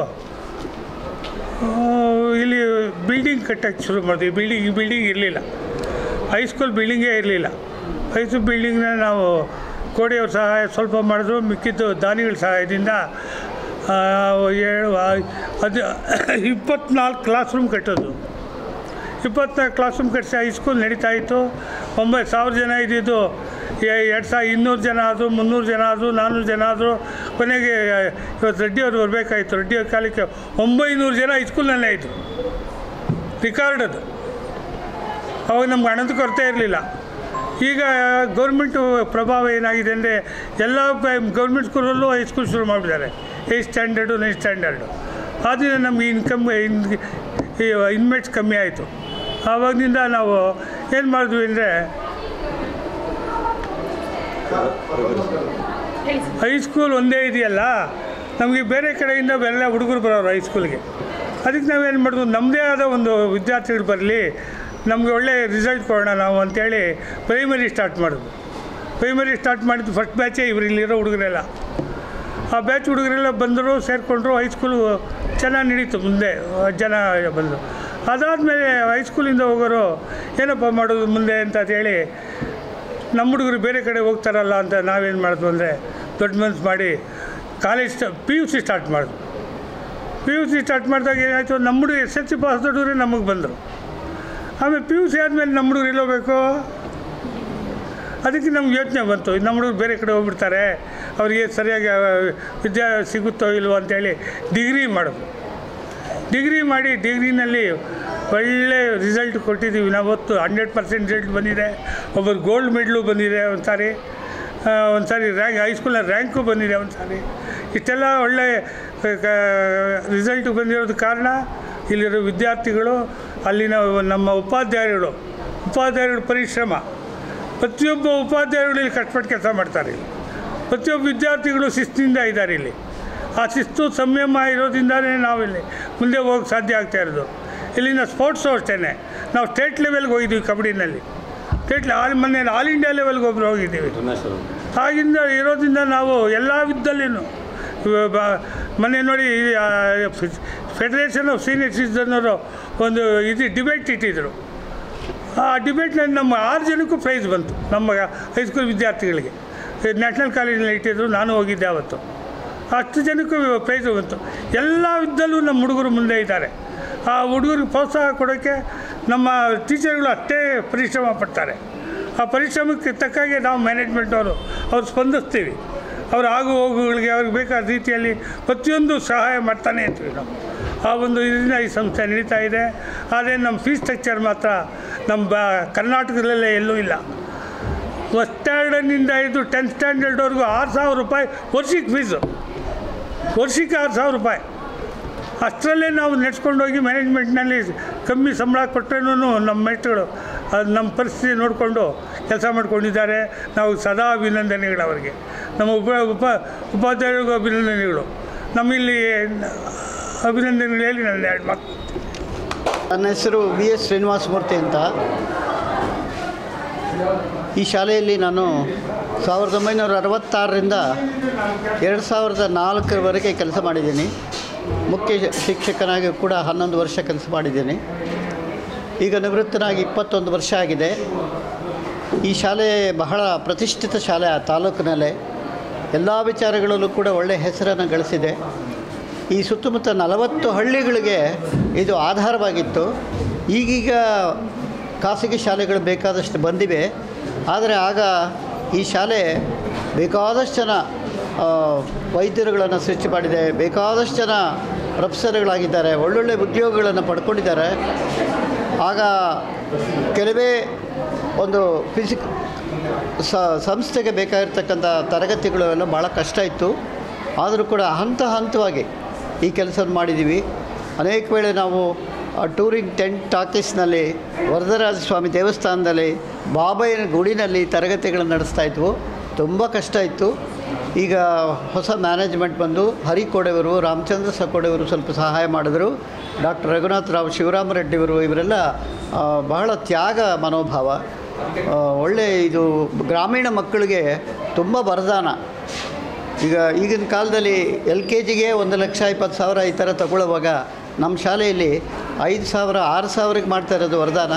ಇಲ್ಲಿ ಬಿಲ್ಡಿಂಗ್ ಕಟ್ಟೋಕ್ಕೆ ಶುರು ಮಾಡಿದ್ವಿ ಬಿಲ್ಡಿಂಗ್ ಈ ಬಿಲ್ಡಿಂಗ್ ಇರಲಿಲ್ಲ ಹೈಸ್ಕೂಲ್ ಬಿಲ್ಡಿಂಗೇ ಇರಲಿಲ್ಲ ಹೈಸ್ಕೂಲ್ ಬಿಲ್ಡಿಂಗ್ನ ನಾವು ಕೋಡಿಯವ್ರ ಸಹಾಯ ಸ್ವಲ್ಪ ಮಾಡಿದ್ರು ಮಿಕ್ಕಿದ್ದು ದಾನಿಗಳ ಸಹಾಯದಿಂದ ಆ, ಏಳು ಆ- ಅದು ಇಪ್ಪತ್ನಾಲ್ಕು ಕ್ಲಾಸ್ ರೂಮ್ ಕಟ್ಟೋದು ಇಪ್ಪತ್ನಾಲ್ಕು ಕ್ಲಾಸ್ ರೂಮ್ ಕಟ್ಟಿಸಿ ಹೈಸ್ಕೂಲ್ ನಡೀತಾ ಇತ್ತು ಒಂಬತ್ತು ಸಾವಿರ ಜನ ಇದ್ದಿದ್ದು ಎ- ಎರಡು ಸಾವಿರ ಇನ್ನೂರು ಜನ ಆದರು ಮುನ್ನೂರು ಜನ ಆದರು ನಾನ್ನೂರು ಜನ ಆದರು ಕೊನೆಗೆ ಇವತ್ತು ರೆಡ್ಡಿಯವ್ರು ಬರಬೇಕಾಯಿತು ರೆಡ್ಡಿಯವ್ರ ಕಾಲಕ್ಕೆ ಒಂಬೈನೂರು ಜನ ಹೈಸ್ಕೂಲ್ನಲ್ಲೇ ಇದ್ದರು ರಿಕಾರ್ಡ್ ಅದು ಅವಾಗ ನಮ್ಗೆ ಹಣದ ಕೊರತೆ ಇರಲಿಲ್ಲ ಈಗ ಗೌರ್ಮೆಂಟು ಪ್ರಭಾವ ಏನಾಗಿದೆ ಅಂದರೆ ಎಲ್ಲ ಗೌರ್ಮೆಂಟ್ ಸ್ಕೂಲಲ್ಲೂ ಹೈಸ್ಕೂಲ್ ಶುರು ಮಾಡಿಬಿಟ್ಟಿದ್ದಾರೆ ಏಟ್ ಸ್ಟ್ಯಾಂಡರ್ಡು ನೈನ್ ಸ್ಟ್ಯಾಂಡರ್ಡು ಆದ್ದರಿಂದ ನಮಗೆ ಇನ್ಕಮ್ ಇನ್ ಇನ್ಮೇಟ್ಸ್ ಕಮ್ಮಿ ಆಯಿತು ಆವಾಗಿನಿಂದ ನಾವು ಏನು ಮಾಡಿದ್ವಿ ಅಂದರೆ ಹೈಸ್ಕೂಲ್ ಒಂದೇ ಇದೆಯಲ್ಲ ನಮಗೆ ಬೇರೆ ಕಡೆಯಿಂದ ಎಲ್ಲ ಹುಡುಗರು ಬರೋರು ಹೈಸ್ಕೂಲ್ಗೆ ಅದಕ್ಕೆ ನಾವೇನು ಮಾಡಿದ್ವು ನಮ್ಮದೇ ಆದ ಒಂದು ವಿದ್ಯಾರ್ಥಿಗಳು ಬರಲಿ ನಮಗೆ ಒಳ್ಳೆ ರಿಸಲ್ಟ್ ಕೊಡೋಣ ನಾವು ಅಂತೇಳಿ ಪ್ರೈಮರಿ ಸ್ಟಾರ್ಟ್ ಮಾಡಿದ್ವು ಪ್ರೈಮರಿ ಸ್ಟಾರ್ಟ್ ಮಾಡಿದ್ದು ಫಸ್ಟ್ ಬ್ಯಾಚೇ ಇವರು ಇಲ್ಲಿರೋ ಹುಡುಗರೆಲ್ಲ ಆ ಬ್ಯಾಚ್ ಹುಡುಗರೆಲ್ಲ ಬಂದರು ಸೇರಿಕೊಂಡ್ರು ಹೈಸ್ಕೂಲು ಚೆನ್ನಾಗಿ ನಡೀತು ಮುಂದೆ ಜನ ಬಂದರು ಅದಾದಮೇಲೆ ಹೈಸ್ಕೂಲಿಂದ ಹೋಗೋರು ಏನಪ್ಪ ಮಾಡೋದು ಮುಂದೆ ಅಂತ ಹೇಳಿ ನಮ್ಮ ಹುಡುಗರು ಬೇರೆ ಕಡೆ ಹೋಗ್ತಾರಲ್ಲ ಅಂತ ನಾವೇನು ಮಾಡಿದ್ವು ಅಂದರೆ ದೊಡ್ಡ ಮನ್ಸು ಮಾಡಿ college P U C start ಮಾಡಿದ್ವು ಪಿ ಯು ಸಿ ಸ್ಟಾರ್ಟ್ ಮಾಡಿದಾಗ ಏನಾಯಿತು ನಮ್ಮ ಹುಡುಗ ಎಸ್ ಎಲ್ ಸಿ ಪಾಸ್ ದೊಡ್ಡವರೇ ನಮಗೆ ಬಂದರು ಆಮೇಲೆ ಪಿ ಯು ಸಿ ಆದಮೇಲೆ ನಮ್ಮ ಹುಡುಗರು ಎಲ್ಲಿ ಹೋಗ್ಬೇಕು ಅದಕ್ಕೆ ನಮ್ಗೆ ಯೋಚನೆ ಬಂತು ನಮ್ಮ ಹುಡುಗರು ಬೇರೆ ಕಡೆ ಹೋಗ್ಬಿಡ್ತಾರೆ ಅವರಿಗೆ ಸರಿಯಾಗಿ ಆ, ವಿದ್ಯಾ ಸಿಗುತ್ತೋ ಇಲ್ವೋ ಅಂತೇಳಿ ಡಿಗ್ರಿ ಮಾಡೋದು ಡಿಗ್ರಿ ಮಾಡಿ ಡಿಗ್ರಿನಲ್ಲಿ ಒಳ್ಳೆ ರಿಸಲ್ಟ್ ಕೊಟ್ಟಿದ್ದೀವಿ ನಾವತ್ತು ಹಂಡ್ರೆಡ್ ಪರ್ಸೆಂಟ್ ರಿಸಲ್ಟ್ ಬಂದಿದೆ ಒಬ್ಬರು ಗೋಲ್ಡ್ ಮೆಡ್ಲು ಬಂದಿದೆ ಒಂದು ಸಾರಿ ಒಂದು ಸಾರಿ ರ್ಯಾಂಕ್ ಹೈಸ್ಕೂಲಲ್ಲಿ ರ್ಯಾಂಕು ಬಂದಿದೆ ಒಂದು ಸಾರಿ ಇಷ್ಟೆಲ್ಲ ಒಳ್ಳೆ ರಿಸಲ್ಟ್ ಬಂದಿರೋದು ಕಾರಣ ಇಲ್ಲಿರೋ ವಿದ್ಯಾರ್ಥಿಗಳು ಅಲ್ಲಿನ ನಮ್ಮ ಉಪಾಧ್ಯಾಯರುಗಳು ಉಪಾಧ್ಯಾಯರುಗಳ ಪರಿಶ್ರಮ ಪ್ರತಿಯೊಬ್ಬ ಉಪಾಧ್ಯಾಯರುಗಳು ಇಲ್ಲಿ ಕಷ್ಟಪಟ್ಟು ಕೆಲಸ ಮಾಡ್ತಾರೆ ಇಲ್ಲಿ ಪ್ರತಿಯೊಬ್ಬ ವಿದ್ಯಾರ್ಥಿಗಳು ಶಿಸ್ತಿನಿಂದ ಇದ್ದಾರೆ ಇಲ್ಲಿ ಆ ಶಿಸ್ತು ಸಂಯಮ ಇರೋದ್ರಿಂದಲೇ ನಾವಿಲ್ಲಿ ಮುಂದೆ ಹೋಗಕ್ಕೆ ಸಾಧ್ಯ ಆಗ್ತಾ ಇರೋದು ಇಲ್ಲಿನ ಸ್ಪೋರ್ಟ್ಸು ಅಷ್ಟೇ ನಾವು ಸ್ಟೇಟ್ ಲೆವೆಲ್ಗೆ ಹೋಗಿದ್ದೀವಿ ಕಬಡ್ಡಿನಲ್ಲಿ ಸ್ಟೇಟ್ ಆಲ್ ಮೊನ್ನೆ ಆಲ್ ಇಂಡಿಯಾ ಲೆವೆಲ್ಗೆ ಒಬ್ಬರು ಹೋಗಿದ್ದೀವಿ ಆಗಿಂದ ಇರೋದ್ರಿಂದ ನಾವು ಎಲ್ಲ ವಿದ್ದಲ್ಲಿನೂ ಇವ- ಬ- ಮೊನ್ನೆ ನೋಡಿ ಫೆಡರೇಷನ್ ಆಫ್ ಸೀನಿಯರ್ ಸಿಟಿಸನ್ನವರು ಒಂದು ಇದು ಡಿಬೇಟ್ ಇಟ್ಟಿದ್ದರು ಆ ಡಿಬೇಟ್ನಲ್ಲಿ ನಮ್ಮ ಆರು ಜನಕ್ಕೂ ಪ್ರೈಸ್ ಬಂತು ನಮ್ಮ ಹೈಸ್ಕೂಲ್ ವಿದ್ಯಾರ್ಥಿಗಳಿಗೆ ನ್ಯಾಷನಲ್ ಕಾಲೇಜಿನಲ್ಲಿ ಇಟ್ಟಿದ್ರು ನಾನು ಹೋಗಿದ್ದೆ ಅವತ್ತು ಅಷ್ಟು ಜನಕ್ಕೂ ಪ್ರೈಸ್ ಬಂತು ಎಲ್ಲ ವಿದ್ದಲ್ಲೂ ನಮ್ಮ ಹುಡುಗರು ಮುಂದೆ ಇದ್ದಾರೆ ಆ ಹುಡುಗರಿಗೆ ಪ್ರೋತ್ಸಾಹ ಕೊಡೋಕ್ಕೆ ನಮ್ಮ ಟೀಚರ್ಗಳು ಅಷ್ಟೇ ಪರಿಶ್ರಮ ಪಡ್ತಾರೆ ಆ ಪರಿಶ್ರಮಕ್ಕೆ ತಕ್ಕಾಗೆ ನಾವು ಮ್ಯಾನೇಜ್ಮೆಂಟವರು ಅವ್ರು ಸ್ಪಂದಿಸ್ತೀವಿ ಅವ್ರ ಆಗು ಹೋಗುಗಳಿಗೆ ಅವ್ರಿಗೆ ಬೇಕಾದ ರೀತಿಯಲ್ಲಿ ಪ್ರತಿಯೊಂದು ಸಹಾಯ ಮಾಡ್ತಾನೆ ಇರ್ತೀವಿ ನಾವು ಆ ಒಂದು ಇದರಿಂದ ಈ ಸಂಸ್ಥೆ ನಡೀತಾ ಇದೆ ಆದರೆ ನಮ್ಮ ಫೀಸ್ ಸ್ಟ್ರಕ್ಚರ್ ಮಾತ್ರ ನಮ್ಮ ಬ ಕರ್ನಾಟಕದಲ್ಲೇ ಎಲ್ಲೂ ಇಲ್ಲ ಫಸ್ಟ್ ಸ್ಟ್ಯಾಂಡರ್ಡ್ನಿಂದ ಹಿಡಿದು ಟೆಂತ್ ಸ್ಟ್ಯಾಂಡರ್ಡ್ವರೆಗೂ ಆರು ಸಾವಿರ ರೂಪಾಯಿ ವರ್ಷಕ್ಕೆ ಫೀಸು ವರ್ಷಕ್ಕೆ ಆರು ಸಾವಿರ ರೂಪಾಯಿ ಅಷ್ಟರಲ್ಲೇ ನಾವು ನಡೆಸ್ಕೊಂಡೋಗಿ ಮ್ಯಾನೇಜ್ಮೆಂಟ್ನಲ್ಲಿ ಕಮ್ಮಿ ಸಂಬಳ ಕೊಟ್ಟರೂ ನಮ್ಮ ಮೇಟ್ಗಳು ಅದು ನಮ್ಮ ಪರಿಸ್ಥಿತಿ ನೋಡಿಕೊಂಡು ಕೆಲಸ ಮಾಡ್ಕೊಂಡಿದ್ದಾರೆ ನಾವು ಸದಾ ಅಭಿನಂದನೆಗಳು ಅವರಿಗೆ ನಮ್ಮ ಉಪ ಉಪ ಉಪಾಧ್ಯಾಯರಿಗೂ ಅಭಿನಂದನೆಗಳು ನಮ್ಮಿಲ್ಲಿ ಅಭಿನಂದನೆಗಳು ಹೇಳಿ ನನ್ನ ಎರಡು ಮಾತು ನನ್ನ ಹೆಸರು ವಿ ಎಸ್ ಶ್ರೀನಿವಾಸಮೂರ್ತಿ ಅಂತ ಈ ಶಾಲೆಯಲ್ಲಿ ನಾನು ಸಾವಿರದ ಒಂಬೈನೂರ ಅರವತ್ತಾರರಿಂದ ಎರಡು ಸಾವಿರದ ನಾಲ್ಕರವರೆಗೆ ಕೆಲಸ ಮಾಡಿದ್ದೀನಿ ಮುಖ್ಯ ಶಿಕ್ಷಕನಾಗಿ ಕೂಡ ಹನ್ನೊಂದು ವರ್ಷ ಕೆಲಸ ಮಾಡಿದ್ದೀನಿ ಈಗ ನಿವೃತ್ತನಾಗಿ ಇಪ್ಪತ್ತೊಂದು ವರ್ಷ ಆಗಿದೆ ಈ ಶಾಲೆ ಬಹಳ ಪ್ರತಿಷ್ಠಿತ ಶಾಲೆ ಆ ತಾಲೂಕಿನಲ್ಲೇ ಎಲ್ಲ ವಿಚಾರಗಳಲ್ಲೂ ಕೂಡ ಒಳ್ಳೆಯ ಹೆಸರನ್ನು ಗಳಿಸಿದೆ ಈ ಸುತ್ತಮುತ್ತ ನಲವತ್ತು ಹಳ್ಳಿಗಳಿಗೆ ಇದು ಆಧಾರವಾಗಿತ್ತು ಈಗೀಗ ಖಾಸಗಿ ಶಾಲೆಗಳು ಬೇಕಾದಷ್ಟು ಬಂದಿವೆ ಆದರೆ ಆಗ ಈ ಶಾಲೆ ಬೇಕಾದಷ್ಟು ಜನ ಆ, ವೈದ್ಯರುಗಳನ್ನು ಸೃಷ್ಟಿ ಮಾಡಿದೆ ಬೇಕಾದಷ್ಟು ಜನ ಪ್ರೊಫೆಸರ್ಗಳಾಗಿದ್ದಾರೆ ಒಳ್ಳೊಳ್ಳೆ ಉದ್ಯೋಗಗಳನ್ನು ಪಡ್ಕೊಂಡಿದ್ದಾರೆ ಆಗ ಕೆಲವೇ ಒಂದು ಫಿಸಿಕ್ ಸ ಸಂಸ್ಥೆಗೆ ಬೇಕಾಗಿರ್ತಕ್ಕಂಥ ತರಗತಿಗಳು ಎಲ್ಲ ಭಾಳ ಕಷ್ಟ ಇತ್ತು ಆದರೂ ಕೂಡ ಹಂತ ಹಂತವಾಗಿ ಈ ಕೆಲಸ ಮಾಡಿದ್ದೀವಿ ಅನೇಕ ವೇಳೆ ನಾವು ಆ ಟೂರಿಂಗ್ ಟೆಂಟ್ ಟಾಕೀಸ್ನಲ್ಲಿ ವರದರಾಜ ಸ್ವಾಮಿ ದೇವಸ್ಥಾನದಲ್ಲಿ ಬಾಬಯ್ಯನ ಗುಡಿನಲ್ಲಿ ತರಗತಿಗಳನ್ನು ನಡೆಸ್ತಾ ಇದ್ವು ತುಂಬ ಕಷ್ಟ ಇತ್ತು ಈಗ ಹೊಸ ಮ್ಯಾನೇಜ್ಮೆಂಟ್ ಬಂದು ಹರಿ ಕೋಡೆಯವರು ರಾಮಚಂದ್ರ ಸಕೋಡೆಯವರು ಸ್ವಲ್ಪ ಸಹಾಯ ಮಾಡಿದ್ರು ಡಾಕ್ಟರ್ ರಘುನಾಥ್ ರಾವ್ ಶಿವರಾಮರೆಡ್ಡಿಯವರು ಇವರೆಲ್ಲ ಆ, ಬಹಳ ತ್ಯಾಗ ಮನೋಭಾವ ಆ, ಒಳ್ಳೆ ಇದು ಗ್ರಾಮೀಣ ಮಕ್ಕಳಿಗೆ ತುಂಬ ವರದಾನ ಈಗ ಈಗಿನ ಕಾಲದಲ್ಲಿ ಎಲ್ ಕೆ ಜಿಗೆ ಒಂದು ಲಕ್ಷ ಇಪ್ಪತ್ತು ಸಾವಿರ ಈ ಥರ ತಗೊಳ್ಳುವಾಗ ನಮ್ಮ ಶಾಲೆಯಲ್ಲಿ ಐದು ಸಾವಿರ ಆರು ಸಾವಿರಕ್ಕೆ ಮಾಡ್ತಾ ಇರೋದು ವರದಾನ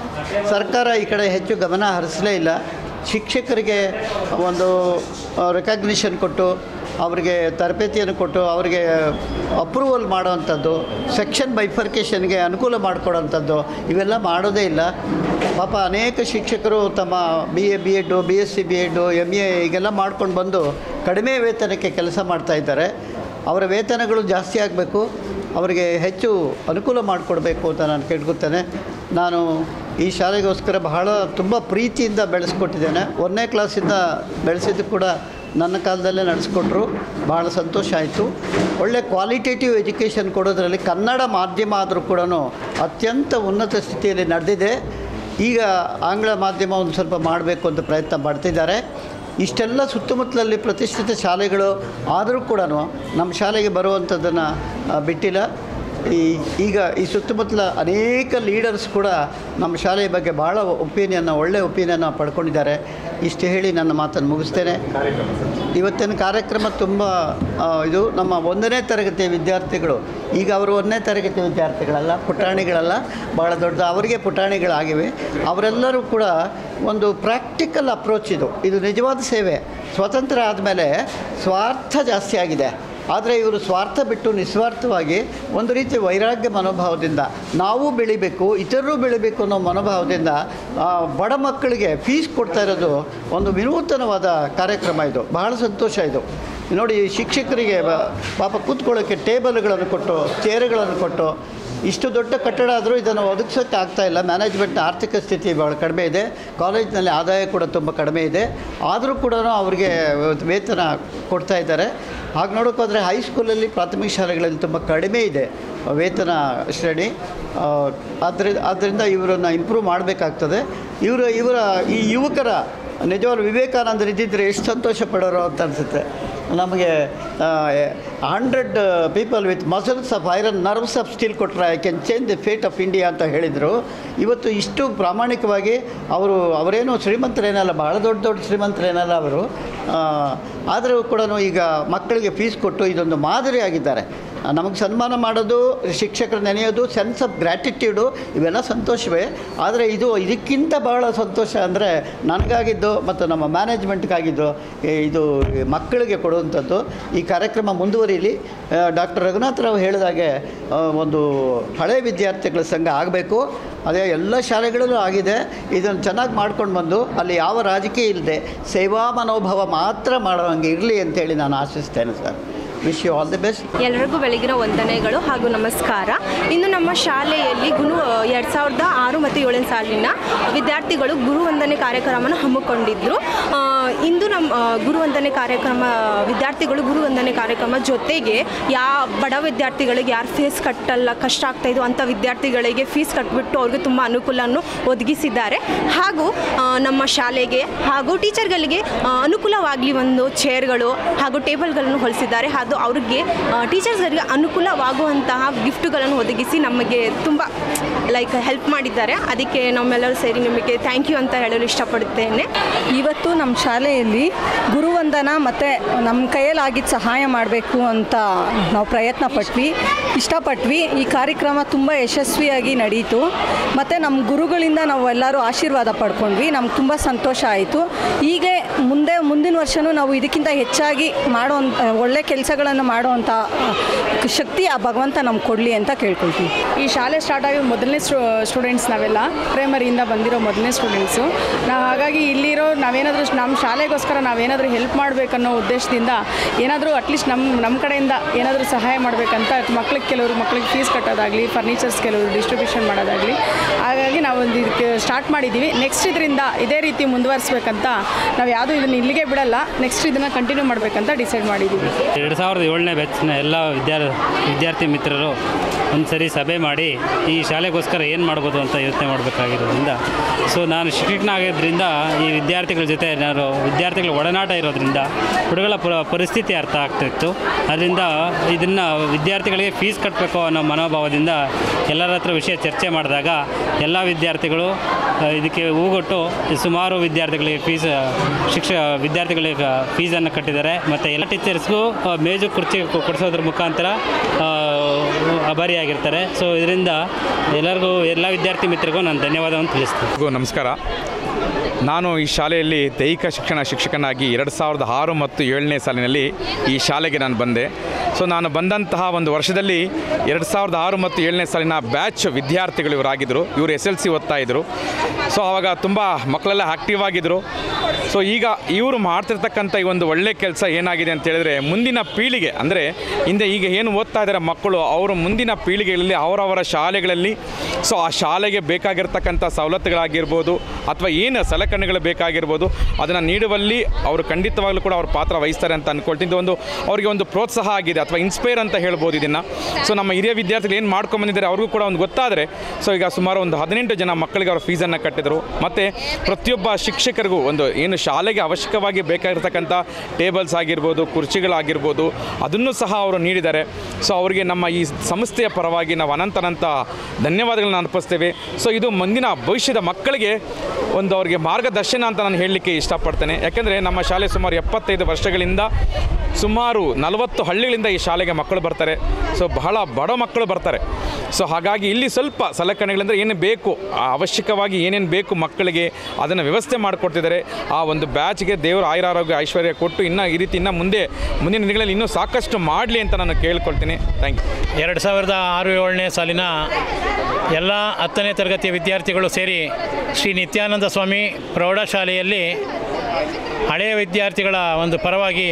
ಸರ್ಕಾರ ಈ ಕಡೆ ಹೆಚ್ಚು ಗಮನ ಹರಿಸಲೇ ಇಲ್ಲ ಶಿಕ್ಷಕರಿಗೆ ಒಂದು ರೆಕಗ್ನಿಷನ್ ಕೊಟ್ಟು ಅವರಿಗೆ ತರಬೇತಿಯನ್ನು ಕೊಟ್ಟು ಅವರಿಗೆ ಅಪ್ರೂವಲ್ ಮಾಡೋವಂಥದ್ದು ಸೆಕ್ಷನ್ ಬೈಫರ್ಕೇಷನ್ಗೆ ಅನುಕೂಲ ಮಾಡಿಕೊಡೋವಂಥದ್ದು ಇವೆಲ್ಲ ಮಾಡೋದೇ ಇಲ್ಲ ಪಾಪ ಅನೇಕ ಶಿಕ್ಷಕರು ತಮ್ಮ B A B Ed B S C B Ed M A ಹೀಗೆಲ್ಲ ಮಾಡ್ಕೊಂಡು ಬಂದು ಕಡಿಮೆ ವೇತನಕ್ಕೆ ಕೆಲಸ ಮಾಡ್ತಾ ಇದ್ದಾರೆ ಅವರ ವೇತನಗಳು ಜಾಸ್ತಿ ಆಗಬೇಕು ಅವರಿಗೆ ಹೆಚ್ಚು ಅನುಕೂಲ ಮಾಡಿಕೊಡ್ಬೇಕು ಅಂತ ನಾನು ಕೇಳ್ಕೊತೇನೆ ನಾನು ಈ ಶಾಲೆಗೋಸ್ಕರ ಬಹಳ ತುಂಬ ಪ್ರೀತಿಯಿಂದ ಬೆಳೆಸ್ಕೊಟ್ಟಿದ್ದೇನೆ ಒಂದನೇ ಕ್ಲಾಸಿಂದ ಬೆಳೆಸಿದ್ದು ಕೂಡ ನನ್ನ ಕಾಲದಲ್ಲೇ ನಡೆಸ್ಕೊಟ್ರು ಭಾಳ ಸಂತೋಷ ಆಯಿತು ಒಳ್ಳೆ ಕ್ವಾಲಿಟೇಟಿವ್ ಎಜುಕೇಷನ್ ಕೊಡೋದ್ರಲ್ಲಿ ಕನ್ನಡ ಮಾಧ್ಯಮ ಆದರೂ ಕೂಡ ಅತ್ಯಂತ ಉನ್ನತ ಸ್ಥಿತಿಯಲ್ಲಿ ನಡೆದಿದೆ ಈಗ ಆಂಗ್ಲ ಮಾಧ್ಯಮ ಒಂದು ಸ್ವಲ್ಪ ಮಾಡಬೇಕು ಅಂತ ಪ್ರಯತ್ನ ಪಡ್ತಿದ್ದಾರೆ ಇಷ್ಟೆಲ್ಲ ಸುತ್ತಮುತ್ತಲಲ್ಲಿ ಪ್ರತಿಷ್ಠಿತ ಶಾಲೆಗಳು ಆದರೂ ಕೂಡ ನಮ್ಮ ಶಾಲೆಗೆ ಬರುವಂಥದ್ದನ್ನು ಆ, ಬಿಟ್ಟಿಲ್ಲ ಈ ಈಗ ಈ ಸುತ್ತಮುತ್ತಲ ಅನೇಕ ಲೀಡರ್ಸ್ ಕೂಡ ನಮ್ಮ ಶಾಲೆಯ ಬಗ್ಗೆ ಭಾಳ ಒಪಿನಿಯನ್ನ ಒಳ್ಳೆಯ ಒಪಿನಿಯನ್ನ ಪಡ್ಕೊಂಡಿದ್ದಾರೆ ಇಷ್ಟು ಹೇಳಿ ನನ್ನ ಮಾತನ್ನು ಮುಗಿಸ್ತೇನೆ ಇವತ್ತಿನ ಕಾರ್ಯಕ್ರಮ ತುಂಬ ಆ, ಇದು ನಮ್ಮ ಒಂದನೇ ತರಗತಿಯ ವಿದ್ಯಾರ್ಥಿಗಳು ಈಗ ಅವರು ಒಂದನೇ ತರಗತಿ ವಿದ್ಯಾರ್ಥಿಗಳಲ್ಲ ಪುಟಾಣಿಗಳಲ್ಲ ಭಾಳ ದೊಡ್ಡ ಅವರಿಗೆ ಪುಟಾಣಿಗಳಾಗಿವೆ ಅವರೆಲ್ಲರೂ ಕೂಡ ಒಂದು ಪ್ರಾಕ್ಟಿಕಲ್ ಅಪ್ರೋಚ್ ಇದು ಇದು ನಿಜವಾದ ಸೇವೆ ಸ್ವತಂತ್ರ ಆದಮೇಲೆ ಸ್ವಾರ್ಥ ಜಾಸ್ತಿ ಆಗಿದೆ ಆದರೆ ಇವರು ಸ್ವಾರ್ಥ ಬಿಟ್ಟು ನಿಸ್ವಾರ್ಥವಾಗಿ ಒಂದು ರೀತಿ ವೈರಾಗ್ಯ ಮನೋಭಾವದಿಂದ ನಾವು ಬೆಳಿಬೇಕು ಇತರರು ಬೆಳಿಬೇಕು ಅನ್ನೋ ಮನೋಭಾವದಿಂದ ಆ, ಬಡ ಮಕ್ಕಳಿಗೆ ಫೀಸ್ ಕೊಡ್ತಾ ಇರೋದು ಒಂದು ವಿನೂತನವಾದ ಕಾರ್ಯಕ್ರಮ ಇದು ಬಹಳ ಸಂತೋಷ ಇದು ನೋಡಿ ಶಿಕ್ಷಕರಿಗೆ ಬ- ಪಾಪ ಕೂತ್ಕೊಳ್ಳೋಕ್ಕೆ ಟೇಬಲ್ಗಳನ್ನು ಕೊಟ್ಟು ಚೇರುಗಳನ್ನು ಕೊಟ್ಟು ಇಷ್ಟು ದೊಡ್ಡ ಕಟ್ಟಡ ಆದರೂ ಇದನ್ನು ಒದಗಿಸೋಕ್ಕೆ ಆಗ್ತಾ ಇಲ್ಲ ಮ್ಯಾನೇಜ್ಮೆಂಟ್ನ ಆರ್ಥಿಕ ಸ್ಥಿತಿ ಭಾಳ ಕಡಿಮೆ ಇದೆ ಕಾಲೇಜಿನಲ್ಲಿ ಆದಾಯ ಕೂಡ ತುಂಬ ಕಡಿಮೆ ಇದೆ ಆದರೂ ಕೂಡ ಅವರಿಗೆ ವೇತನ ಕೊಡ್ತಾ ಇದ್ದಾರೆ ಹಾಗೆ ನೋಡೋಕೆ ಹೋದರೆ ಹೈಸ್ಕೂಲಲ್ಲಿ ಪ್ರಾಥಮಿಕ ಶಾಲೆಗಳಲ್ಲಿ ತುಂಬ ಕಡಿಮೆ ಇದೆ ವೇತನ ಶ್ರೇಣಿ ಆ, ಆದ್ರಿ ಆದ್ದರಿಂದ ಇವರನ್ನು ಇಂಪ್ರೂವ್ ಮಾಡಬೇಕಾಗ್ತದೆ ಇವರು ಇವರ ಈ ಯುವಕರ ನಿಜವಾಗ್ಲೂ ವಿವೇಕಾನಂದರು ಇದ್ದಿದ್ದರೆ ಎಷ್ಟು ಸಂತೋಷ ಪಡೋರು ಅಂತ ಅನಿಸುತ್ತೆ ನಮಗೆ hundred people with muscles of iron nerves of steel ಕೊಟ್ಟರೆ I can change the fate of India ಅಂತ ಹೇಳಿದರು ಇವತ್ತು ಇಷ್ಟು ಪ್ರಾಮಾಣಿಕವಾಗಿ ಅವರು ಅವರೇನು ಶ್ರೀಮಂತರೇನಲ್ಲ ಭಾಳ ದೊಡ್ಡ ದೊಡ್ಡ ಶ್ರೀಮಂತರೇನಲ್ಲ ಅವರು ಆದರೂ ಕೂಡ ಈಗ ಮಕ್ಕಳಿಗೆ ಫೀಸ್ ಕೊಟ್ಟು ಇದೊಂದು ಮಾದರಿಯಾಗಿದ್ದಾರೆ ನಮಗೆ ಸನ್ಮಾನ ಮಾಡೋದು ಶಿಕ್ಷಕರು ನೆನೆಯೋದು ಸೆನ್ಸ್ ಆಫ್ ಗ್ರ್ಯಾಟಿಟ್ಯೂಡು ಇವೆಲ್ಲ ಸಂತೋಷವೇ ಆದರೆ ಇದು ಇದಕ್ಕಿಂತ ಬಹಳ ಸಂತೋಷ ಅಂದರೆ ನನಗಾಗಿದ್ದು ಮತ್ತು ನಮ್ಮ ಮ್ಯಾನೇಜ್ಮೆಂಟ್ಗಾಗಿದ್ದು ಈ ಇದು ಮಕ್ಕಳಿಗೆ ಕೊಡುವಂಥದ್ದು ಈ ಕಾರ್ಯಕ್ರಮ ಮುಂದುವರಿಲಿ ಡಾಕ್ಟರ್ ರಘುನಾಥರಾವ್ ಹೇಳಿದಾಗೆ ಆ, ಒಂದು ಹಳೆ ವಿದ್ಯಾರ್ಥಿಗಳ ಸಂಘ ಆಗಬೇಕು ಅದೇ ಎಲ್ಲ ಶಾಲೆಗಳಲ್ಲೂ ಆಗಿದೆ ಇದನ್ನು ಚೆನ್ನಾಗಿ ಮಾಡ್ಕೊಂಡು ಬಂದು ಅಲ್ಲಿ ಯಾವ ರಾಜಕೀಯ ಇಲ್ಲದೆ ಸೇವಾ ಮನೋಭಾವ ಮಾತ್ರ ಮಾಡೋಂಗೆ ಇರಲಿ ಅಂತೇಳಿ ನಾನು ಆಶಿಸ್ತೇನೆ sir wish you all the best ಎಲ್ಲರಿಗೂ ಬೆಳಗಿನ ವಂದನೆಗಳು ಹಾಗೂ ನಮಸ್ಕಾರ ಇನ್ನು ನಮ್ಮ ಶಾಲೆಯಲ್ಲಿ ಗುರು ಎರಡು ಸಾವಿರದ ಆರು ಮತ್ತು ಏಳನೇ ಸಾಲಿನ ವಿದ್ಯಾರ್ಥಿಗಳು ಗುರುವಂದನೆ ಕಾರ್ಯಕ್ರಮನ ಹಮ್ಮಿಕೊಂಡಿದ್ದರು ಆ, ಇಂದು ನಮ್ಮ ಆ, ಗುರುವಂದನೆ ಕಾರ್ಯಕ್ರಮ ವಿದ್ಯಾರ್ಥಿಗಳು ಗುರುವಂದನೆ ಕಾರ್ಯಕ್ರಮ ಜೊತೆಗೆ ಯಾ ಬಡ ವಿದ್ಯಾರ್ಥಿಗಳಿಗೆ ಯಾರು ಫೀಸ್ ಕಟ್ಟಲ್ಲ ಕಷ್ಟ ಆಗ್ತಾಯಿದ್ದು ಅಂಥ ವಿದ್ಯಾರ್ಥಿಗಳಿಗೆ ಫೀಸ್ ಕಟ್ಬಿಟ್ಟು ಅವ್ರಿಗೆ ತುಂಬ ಅನುಕೂಲವನ್ನು ಒದಗಿಸಿದ್ದಾರೆ ಹಾಗೂ ಆ, ನಮ್ಮ ಶಾಲೆಗೆ ಹಾಗೂ ಟೀಚರ್ಗಳಿಗೆ ಆ, ಅನುಕೂಲವಾಗಲಿ ಒಂದು ಚೇರ್ಗಳು ಹಾಗೂ ಟೇಬಲ್ಗಳನ್ನು ಹೊಲಿಸಿದ್ದಾರೆ ಹಾಗೂ ಅವ್ರಿಗೆ ಟೀಚರ್ಸ್ಗಳಿಗೆ ಅನುಕೂಲವಾಗುವಂತಹ ಗಿಫ್ಟುಗಳನ್ನು ಒದಗಿಸಿ ನಮಗೆ ತುಂಬ ಲೈಕ್ ಹೆಲ್ಪ್ ಮಾಡಿದ್ದಾರೆ ಅದಕ್ಕೆ ನಮ್ಮೆಲ್ಲರೂ ಸೇರಿ ನಿಮಗೆ ಥ್ಯಾಂಕ್ ಯು ಅಂತ ಹೇಳಲು ಇಷ್ಟಪಡುತ್ತೇನೆ ಇವತ್ತು ನಮ್ಮ ಶಾಲೆಯಲ್ಲಿ ಗುರುವಂದನ ಮತ್ತು ನಮ್ಮ ಕೈಯಲ್ಲಾಗಿದ್ದು ಸಹಾಯ ಮಾಡಬೇಕು ಅಂತ ನಾವು ಪ್ರಯತ್ನ ಪಟ್ವಿ ಇಷ್ಟಪಟ್ವಿ ಈ ಕಾರ್ಯಕ್ರಮ ತುಂಬ ಯಶಸ್ವಿಯಾಗಿ ನಡೀತು ಮತ್ತು ನಮ್ಮ ಗುರುಗಳಿಂದ ನಾವು ಎಲ್ಲರೂ ಆಶೀರ್ವಾದ ಪಡ್ಕೊಂಡ್ವಿ ನಮ್ಗೆ ತುಂಬ ಸಂತೋಷ ಆಯಿತು ಹೀಗೆ ಮುಂದೆ ಮುಂದಿನ ವರ್ಷವೂ ನಾವು ಇದಕ್ಕಿಂತ ಹೆಚ್ಚಾಗಿ ಮಾಡೋ ಒಳ್ಳೆ ಕೆಲಸಗಳನ್ನು ಮಾಡುವಂಥ ಶಕ್ತಿ ಆ ಭಗವಂತ ನಮ್ಗೆ ಕೊಡಲಿ ಅಂತ ಕೇಳ್ಕೊಳ್ತೀವಿ ಈ ಶಾಲೆ ಸ್ಟಾರ್ಟ್ ಆಗಿ ಮೊದಲನೇ ಮೊದಲನೇ ಸ್ಟೂ ಸ್ಟೂಡೆಂಟ್ಸ್ ನಾವೆಲ್ಲ ಪ್ರೈಮರಿಯಿಂದ ಬಂದಿರೋ ಮೊದಲನೇ ಸ್ಟೂಡೆಂಟ್ಸು ನಾವು ಹಾಗಾಗಿ ಇಲ್ಲಿರೋ ನಾವೇನಾದರೂ ನಮ್ಮ ಶಾಲೆಗೋಸ್ಕರ ನಾವೇನಾದರೂ ಹೆಲ್ಪ್ ಮಾಡಬೇಕನ್ನೋ ಉದ್ದೇಶದಿಂದ ಏನಾದರೂ ಅಟ್ಲೀಸ್ಟ್ ನಮ್ಮ ನಮ್ಮ ಕಡೆಯಿಂದ ಏನಾದರೂ ಸಹಾಯ ಮಾಡಬೇಕಂತ ಮಕ್ಳಿಗೆ ಕೆಲವರು ಮಕ್ಳಿಗೆ ಫೀಸ್ ಕಟ್ಟೋದಾಗಲಿ ಫರ್ನಿಚರ್ಸ್ ಕೆಲವರು ಡಿಸ್ಟ್ರಿಬ್ಯೂಷನ್ ಮಾಡೋದಾಗಲಿ ಹಾಗಾಗಿ ನಾವು ಒಂದು ಇದಕ್ಕೆ ಸ್ಟಾರ್ಟ್ ಮಾಡಿದ್ದೀವಿ ನೆಕ್ಸ್ಟ್ ಇದರಿಂದ ಇದೇ ರೀತಿ ಮುಂದುವರಿಸ್ಬೇಕಂತ ನಾವು ಯಾವುದೂ ಇದನ್ನು ಇಲ್ಲಿಗೆ ಬಿಡಲ್ಲ ನೆಕ್ಸ್ಟ್ ಇದನ್ನು ಕಂಟಿನ್ಯೂ ಮಾಡಬೇಕಂತ ಡಿಸೈಡ್ ಮಾಡಿದ್ದೀವಿ ಎರಡು ಸಾವಿರದ ಏಳನೇ ಬ್ಯಾಚ್ನ ಎಲ್ಲ ವಿದ್ಯಾರ್ ವಿದ್ಯಾರ್ಥಿ ಮಿತ್ರರು ಒಂದು ಸರಿ ಸಭೆ ಮಾಡಿ ಈ ಶಾಲೆಗೋಸ್ಕರ ಏನು ಮಾಡ್ಬೋದು ಅಂತ ಯೋಚನೆ ಮಾಡಬೇಕಾಗಿರೋದ್ರಿಂದ ಸೊ ನಾನು ಶಿಕ್ಷಕನಾಗಿದ್ದರಿಂದ ಈ ವಿದ್ಯಾರ್ಥಿಗಳ ಜೊತೆ ನಾನು ವಿದ್ಯಾರ್ಥಿಗಳ ಒಡನಾಟ ಇರೋದ್ರಿಂದ ಹುಡುಗರ ಪ ಪರಿಸ್ಥಿತಿ ಅರ್ಥ ಆಗ್ತಾಯಿತ್ತು ಅದರಿಂದ ಇದನ್ನು ವಿದ್ಯಾರ್ಥಿಗಳಿಗೆ ಫೀಸ್ ಕಟ್ಟಬೇಕು ಅನ್ನೋ ಮನೋಭಾವದಿಂದ ಎಲ್ಲರ ಹತ್ರ ವಿಷಯ ಚರ್ಚೆ ಮಾಡಿದಾಗ ಎಲ್ಲ ವಿದ್ಯಾರ್ಥಿಗಳು ಆ, ಇದಕ್ಕೆ ಹೂಗೊಟ್ಟು ಸುಮಾರು ವಿದ್ಯಾರ್ಥಿಗಳಿಗೆ ಫೀಸ್ ಶಿಕ್ಷ ವಿದ್ಯಾರ್ಥಿಗಳಿಗೆ ಫೀಸನ್ನು ಕಟ್ಟಿದ್ದಾರೆ ಮತ್ತು ಎಲ್ಲ ಟೀಚರ್ಸ್ಗೂ ಆ, ಮೇಜು ಕುರ್ಚಿ ಕೊ- ಕೊಡಿಸೋದ್ರ ಮುಖಾಂತರ ಆ, ಆಭಾರಿಯಾಗಿರ್ತಾರೆ ಸೊ ಇದರಿಂದ ಎಲ್ಲರಿಗೂ ಎಲ್ಲ ವಿದ್ಯಾರ್ಥಿ ಮಿತ್ರರಿಗೂ ನಾನು ಧನ್ಯವಾದವನ್ನು ತಿಳಿಸ್ತೀನಿ ಎಲ್ರಿಗೂ ನಮಸ್ಕಾರ ನಾನು ಈ ಶಾಲೆಯಲ್ಲಿ ದೈಹಿಕ ಶಿಕ್ಷಣ ಶಿಕ್ಷಕನಾಗಿ ಎರಡು ಸಾವಿರದ ಆರು ಮತ್ತು ಏಳನೇ ಸಾಲಿನಲ್ಲಿ ಈ ಶಾಲೆಗೆ ನಾನು ಬಂದೆ ಸೊ ನಾನು ಬಂದಂತಹ ಒಂದು ವರ್ಷದಲ್ಲಿ ಎರಡು ಸಾವಿರದ ಆರು ಮತ್ತು ಏಳನೇ ಸಾಲಿನ ಬ್ಯಾಚ್ ವಿದ್ಯಾರ್ಥಿಗಳು ಇವರಾಗಿದ್ದರು ಇವರು ಎಸ್ ಎಲ್ ಸಿ ಓದ್ತಾ ಇದ್ದರು ಸೊ ಆವಾಗ ತುಂಬ ಮಕ್ಕಳೆಲ್ಲ ಆ್ಯಕ್ಟಿವ್ ಆಗಿದ್ದರು ಸೊ ಈಗ ಇವರು ಮಾಡ್ತಿರ್ತಕ್ಕಂಥ ಈ ಒಂದು ಒಳ್ಳೆ ಕೆಲಸ ಏನಾಗಿದೆ ಅಂತ ಹೇಳಿದ್ರೆ ಮುಂದಿನ ಪೀಳಿಗೆ ಅಂದರೆ ಹಿಂದೆ ಈಗ ಏನು ಓದ್ತಾ ಇದ್ದಾರೆ ಮಕ್ಕಳು ಅವರು ಮುಂದಿನ ಪೀಳಿಗೆಗಳಲ್ಲಿ ಅವರವರ ಶಾಲೆಗಳಲ್ಲಿ ಸೊ ಆ ಶಾಲೆಗೆ ಬೇಕಾಗಿರ್ತಕ್ಕಂಥ ಸವಲತ್ತುಗಳಾಗಿರ್ಬೋದು ಅಥವಾ ಏನು ಸಲಕರಣೆಗಳು ಬೇಕಾಗಿರ್ಬೋದು ಅದನ್ನು ನೀಡುವಲ್ಲಿ ಅವರು ಖಂಡಿತವಾಗ್ಲೂ ಕೂಡ ಅವ್ರ ಪಾತ್ರ ವಹಿಸ್ತಾರೆ ಅಂತ ಅಂದ್ಕೊಳ್ತೀನಿ ಇದು ಒಂದು ಅವರಿಗೆ ಒಂದು ಪ್ರೋತ್ಸಾಹ ಆಗಿದೆ ಅಥವಾ ಇನ್ಸ್ಪೈರ್ ಅಂತ ಹೇಳ್ಬೋದು ಇದನ್ನು ಸೊ ನಮ್ಮ ಹಿರಿಯ ವಿದ್ಯಾರ್ಥಿಗಳು ಏನು ಮಾಡ್ಕೊಂಬಂದಿದ್ದಾರೆ ಅವ್ರಿಗೂ ಕೂಡ ಒಂದು ಗೊತ್ತಾದರೆ ಸೊ ಈಗ ಸುಮಾರು ಒಂದು ಹದಿನೆಂಟು ಜನ ಮಕ್ಕಳಿಗೆ ಅವರು ಫೀಸನ್ನು ಕಟ್ಟಿದರು ಮತ್ತು ಪ್ರತಿಯೊಬ್ಬ ಶಿಕ್ಷಕರಿಗೂ ಒಂದು ಏನು ಶಾಲೆಗೆ ಅವಶ್ಯಕವಾಗಿ ಬೇಕಾಗಿರ್ತಕ್ಕಂಥ ಟೇಬಲ್ಸ್ ಆಗಿರ್ಬೋದು ಕುರ್ಚಿಗಳಾಗಿರ್ಬೋದು ಅದನ್ನು ಸಹ ಅವರು ನೀಡಿದ್ದಾರೆ ಸೊ ಅವರಿಗೆ ನಮ್ಮ ಈ ಸಂಸ್ಥೆಯ ಪರವಾಗಿ ನಾವು ಅನಂತನಂತ ಧನ್ಯವಾದಗಳನ್ನ ಅರ್ಪಿಸ್ತೇವೆ ಸೊ ಇದು ಮುಂದಿನ ಭವಿಷ್ಯದ ಮಕ್ಕಳಿಗೆ ಒಂದು ಅವರಿಗೆ ಮಾರ್ಗದರ್ಶನ ಅಂತ ನಾನು ಹೇಳಲಿಕ್ಕೆ ಇಷ್ಟಪಡ್ತೇನೆ ಯಾಕೆಂದರೆ ನಮ್ಮ ಶಾಲೆ ಸುಮಾರು ಎಪ್ಪತ್ತೈದು ವರ್ಷಗಳಿಂದ ಸುಮಾರು ನಲವತ್ತು ಹಳ್ಳಿಗಳಿಂದ ಈ ಶಾಲೆಗೆ ಮಕ್ಕಳು ಬರ್ತಾರೆ ಸೊ ಬಹಳ ಬಡ ಮಕ್ಕಳು ಬರ್ತಾರೆ ಸೊ ಹಾಗಾಗಿ ಇಲ್ಲಿ ಸ್ವಲ್ಪ ಸಲಕರಣೆಗಳಂದರೆ ಏನು ಬೇಕು ಆ ಅವಶ್ಯಕವಾಗಿ ಏನೇನು ಬೇಕು ಮಕ್ಕಳಿಗೆ ಅದನ್ನು ವ್ಯವಸ್ಥೆ ಮಾಡಿಕೊಡ್ತಿದ್ದಾರೆ ಆ ಒಂದು ಬ್ಯಾಚ್ಗೆ ದೇವರು ಆಯುರಾರೋಗ್ಯ ಐಶ್ವರ್ಯ ಕೊಟ್ಟು ಇನ್ನೂ ಈ ರೀತಿ ಇನ್ನು ಮುಂದೆ ಮುಂದಿನ ದಿನಗಳಲ್ಲಿ ಇನ್ನೂ ಸಾಕಷ್ಟು ಮಾಡಲಿ ಅಂತ ನಾನು ಕೇಳ್ಕೊಳ್ತೀನಿ ಥ್ಯಾಂಕ್ ಯು ಎರಡು ಸಾವಿರದ ಆರು ಏಳನೇ ಸಾಲಿನ ಎಲ್ಲ ಹತ್ತನೇ ತರಗತಿಯ ವಿದ್ಯಾರ್ಥಿಗಳು ಸೇರಿ ಶ್ರೀ ನಿತ್ಯಾನಂದ ಸ್ವಾಮಿ ಪ್ರೌಢಶಾಲೆಯಲ್ಲಿ ಹಳೆಯ ವಿದ್ಯಾರ್ಥಿಗಳ ಒಂದು ಪರವಾಗಿ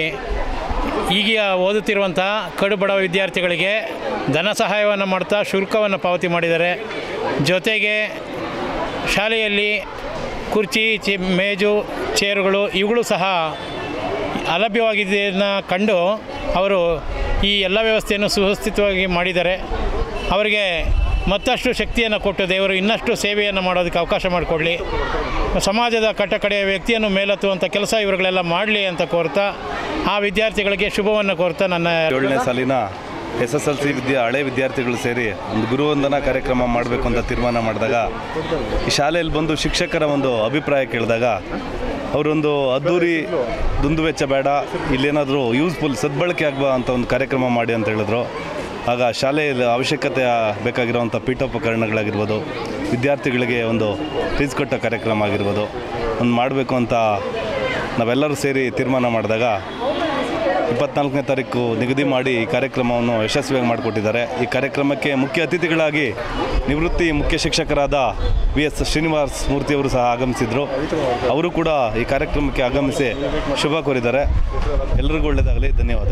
ಈಗ ಓದುತ್ತಿರುವಂತಹ ಕಡು ಬಡ ವಿದ್ಯಾರ್ಥಿಗಳಿಗೆ ಧನ ಸಹಾಯವನ್ನು ಮಾಡ್ತಾ ಶುಲ್ಕವನ್ನು ಪಾವತಿ ಮಾಡಿದ್ದಾರೆ ಜೊತೆಗೆ ಶಾಲೆಯಲ್ಲಿ ಕುರ್ಚಿ ಚಿ ಮೇಜು ಚೇರುಗಳು ಇವುಗಳು ಸಹ ಅಲಭ್ಯವಾಗಿದ್ದನ್ನು ಕಂಡು ಅವರು ಈ ಎಲ್ಲ ವ್ಯವಸ್ಥೆಯನ್ನು ಸುವ್ಯವಸ್ಥಿತವಾಗಿ ಮಾಡಿದ್ದಾರೆ ಅವರಿಗೆ ಮತ್ತಷ್ಟು ಶಕ್ತಿಯನ್ನು ಕೊಟ್ಟು ದೇವರು ಇನ್ನಷ್ಟು ಸೇವೆಯನ್ನು ಮಾಡೋದಕ್ಕೆ ಅವಕಾಶ ಮಾಡಿಕೊಡಲಿ ಸಮಾಜದ ಕಟ್ಟಕಡೆಯ ವ್ಯಕ್ತಿಯನ್ನು ಮೇಲೆತ್ತುವಂಥ ಕೆಲಸ ಇವರುಗಳೆಲ್ಲ ಮಾಡಲಿ ಅಂತ ಕೋರ್ತಾ ಆ ವಿದ್ಯಾರ್ಥಿಗಳಿಗೆ ಶುಭವನ್ನು ಕೋರ್ತಾ ನನ್ನ ಏಳನೇ ಸಾಲಿನ ಎಸ್ ಎಸ್ ಎಲ್ ಸಿ ವಿದ್ಯಾ ಹಳೆ ವಿದ್ಯಾರ್ಥಿಗಳು ಸೇರಿ ಒಂದು ಗುರುವಂದನಾ ಕಾರ್ಯಕ್ರಮ ಮಾಡಬೇಕು ಅಂತ ತೀರ್ಮಾನ ಮಾಡಿದಾಗ ಈ ಶಾಲೆಯಲ್ಲಿ ಬಂದು ಶಿಕ್ಷಕರ ಒಂದು ಅಭಿಪ್ರಾಯ ಕೇಳಿದಾಗ ಅವರೊಂದು ಅದ್ದೂರಿ ದುಂದು ವೆಚ್ಚ ಬೇಡ ಇಲ್ಲೇನಾದರೂ ಯೂಸ್ಫುಲ್ ಸದ್ಬಳಕೆ ಆಗುವ ಅಂತ ಒಂದು ಕಾರ್ಯಕ್ರಮ ಮಾಡಿ ಅಂತ ಹೇಳಿದ್ರು ಆಗ ಶಾಲೆಯಲ್ಲಿ ಅವಶ್ಯಕತೆ ಬೇಕಾಗಿರುವಂಥ ಪೀಠೋಪಕರಣಗಳಾಗಿರ್ಬೋದು ವಿದ್ಯಾರ್ಥಿಗಳಿಗೆ ಒಂದು ಫೀಸ್ ಕಟ್ಟೋ ಕಾರ್ಯಕ್ರಮ ಆಗಿರ್ಬೋದು ಒಂದು ಮಾಡಬೇಕು ಅಂತ ನಾವೆಲ್ಲರೂ ಸೇರಿ ತೀರ್ಮಾನ ಮಾಡಿದಾಗ ಇಪ್ಪತ್ನಾಲ್ಕನೇ ತಾರೀಕು ನಿಗದಿ ಮಾಡಿ ಈ ಕಾರ್ಯಕ್ರಮವನ್ನು ಯಶಸ್ವಿಯಾಗಿ ಮಾಡಿಕೊಟ್ಟಿದ್ದಾರೆ ಈ ಕಾರ್ಯಕ್ರಮಕ್ಕೆ ಮುಖ್ಯ ಅತಿಥಿಗಳಾಗಿ ನಿವೃತ್ತಿ ಮುಖ್ಯ ಶಿಕ್ಷಕರಾದ ವಿ ಎಸ್ ಶ್ರೀನಿವಾಸ್ ಮೂರ್ತಿಯವರು ಸಹ ಆಗಮಿಸಿದರು ಅವರು ಕೂಡ ಈ ಕಾರ್ಯಕ್ರಮಕ್ಕೆ ಆಗಮಿಸಿ ಶುಭ ಕೋರಿದ್ದಾರೆ ಎಲ್ರಿಗೂ ಒಳ್ಳೆಯದಾಗಲಿ ಧನ್ಯವಾದ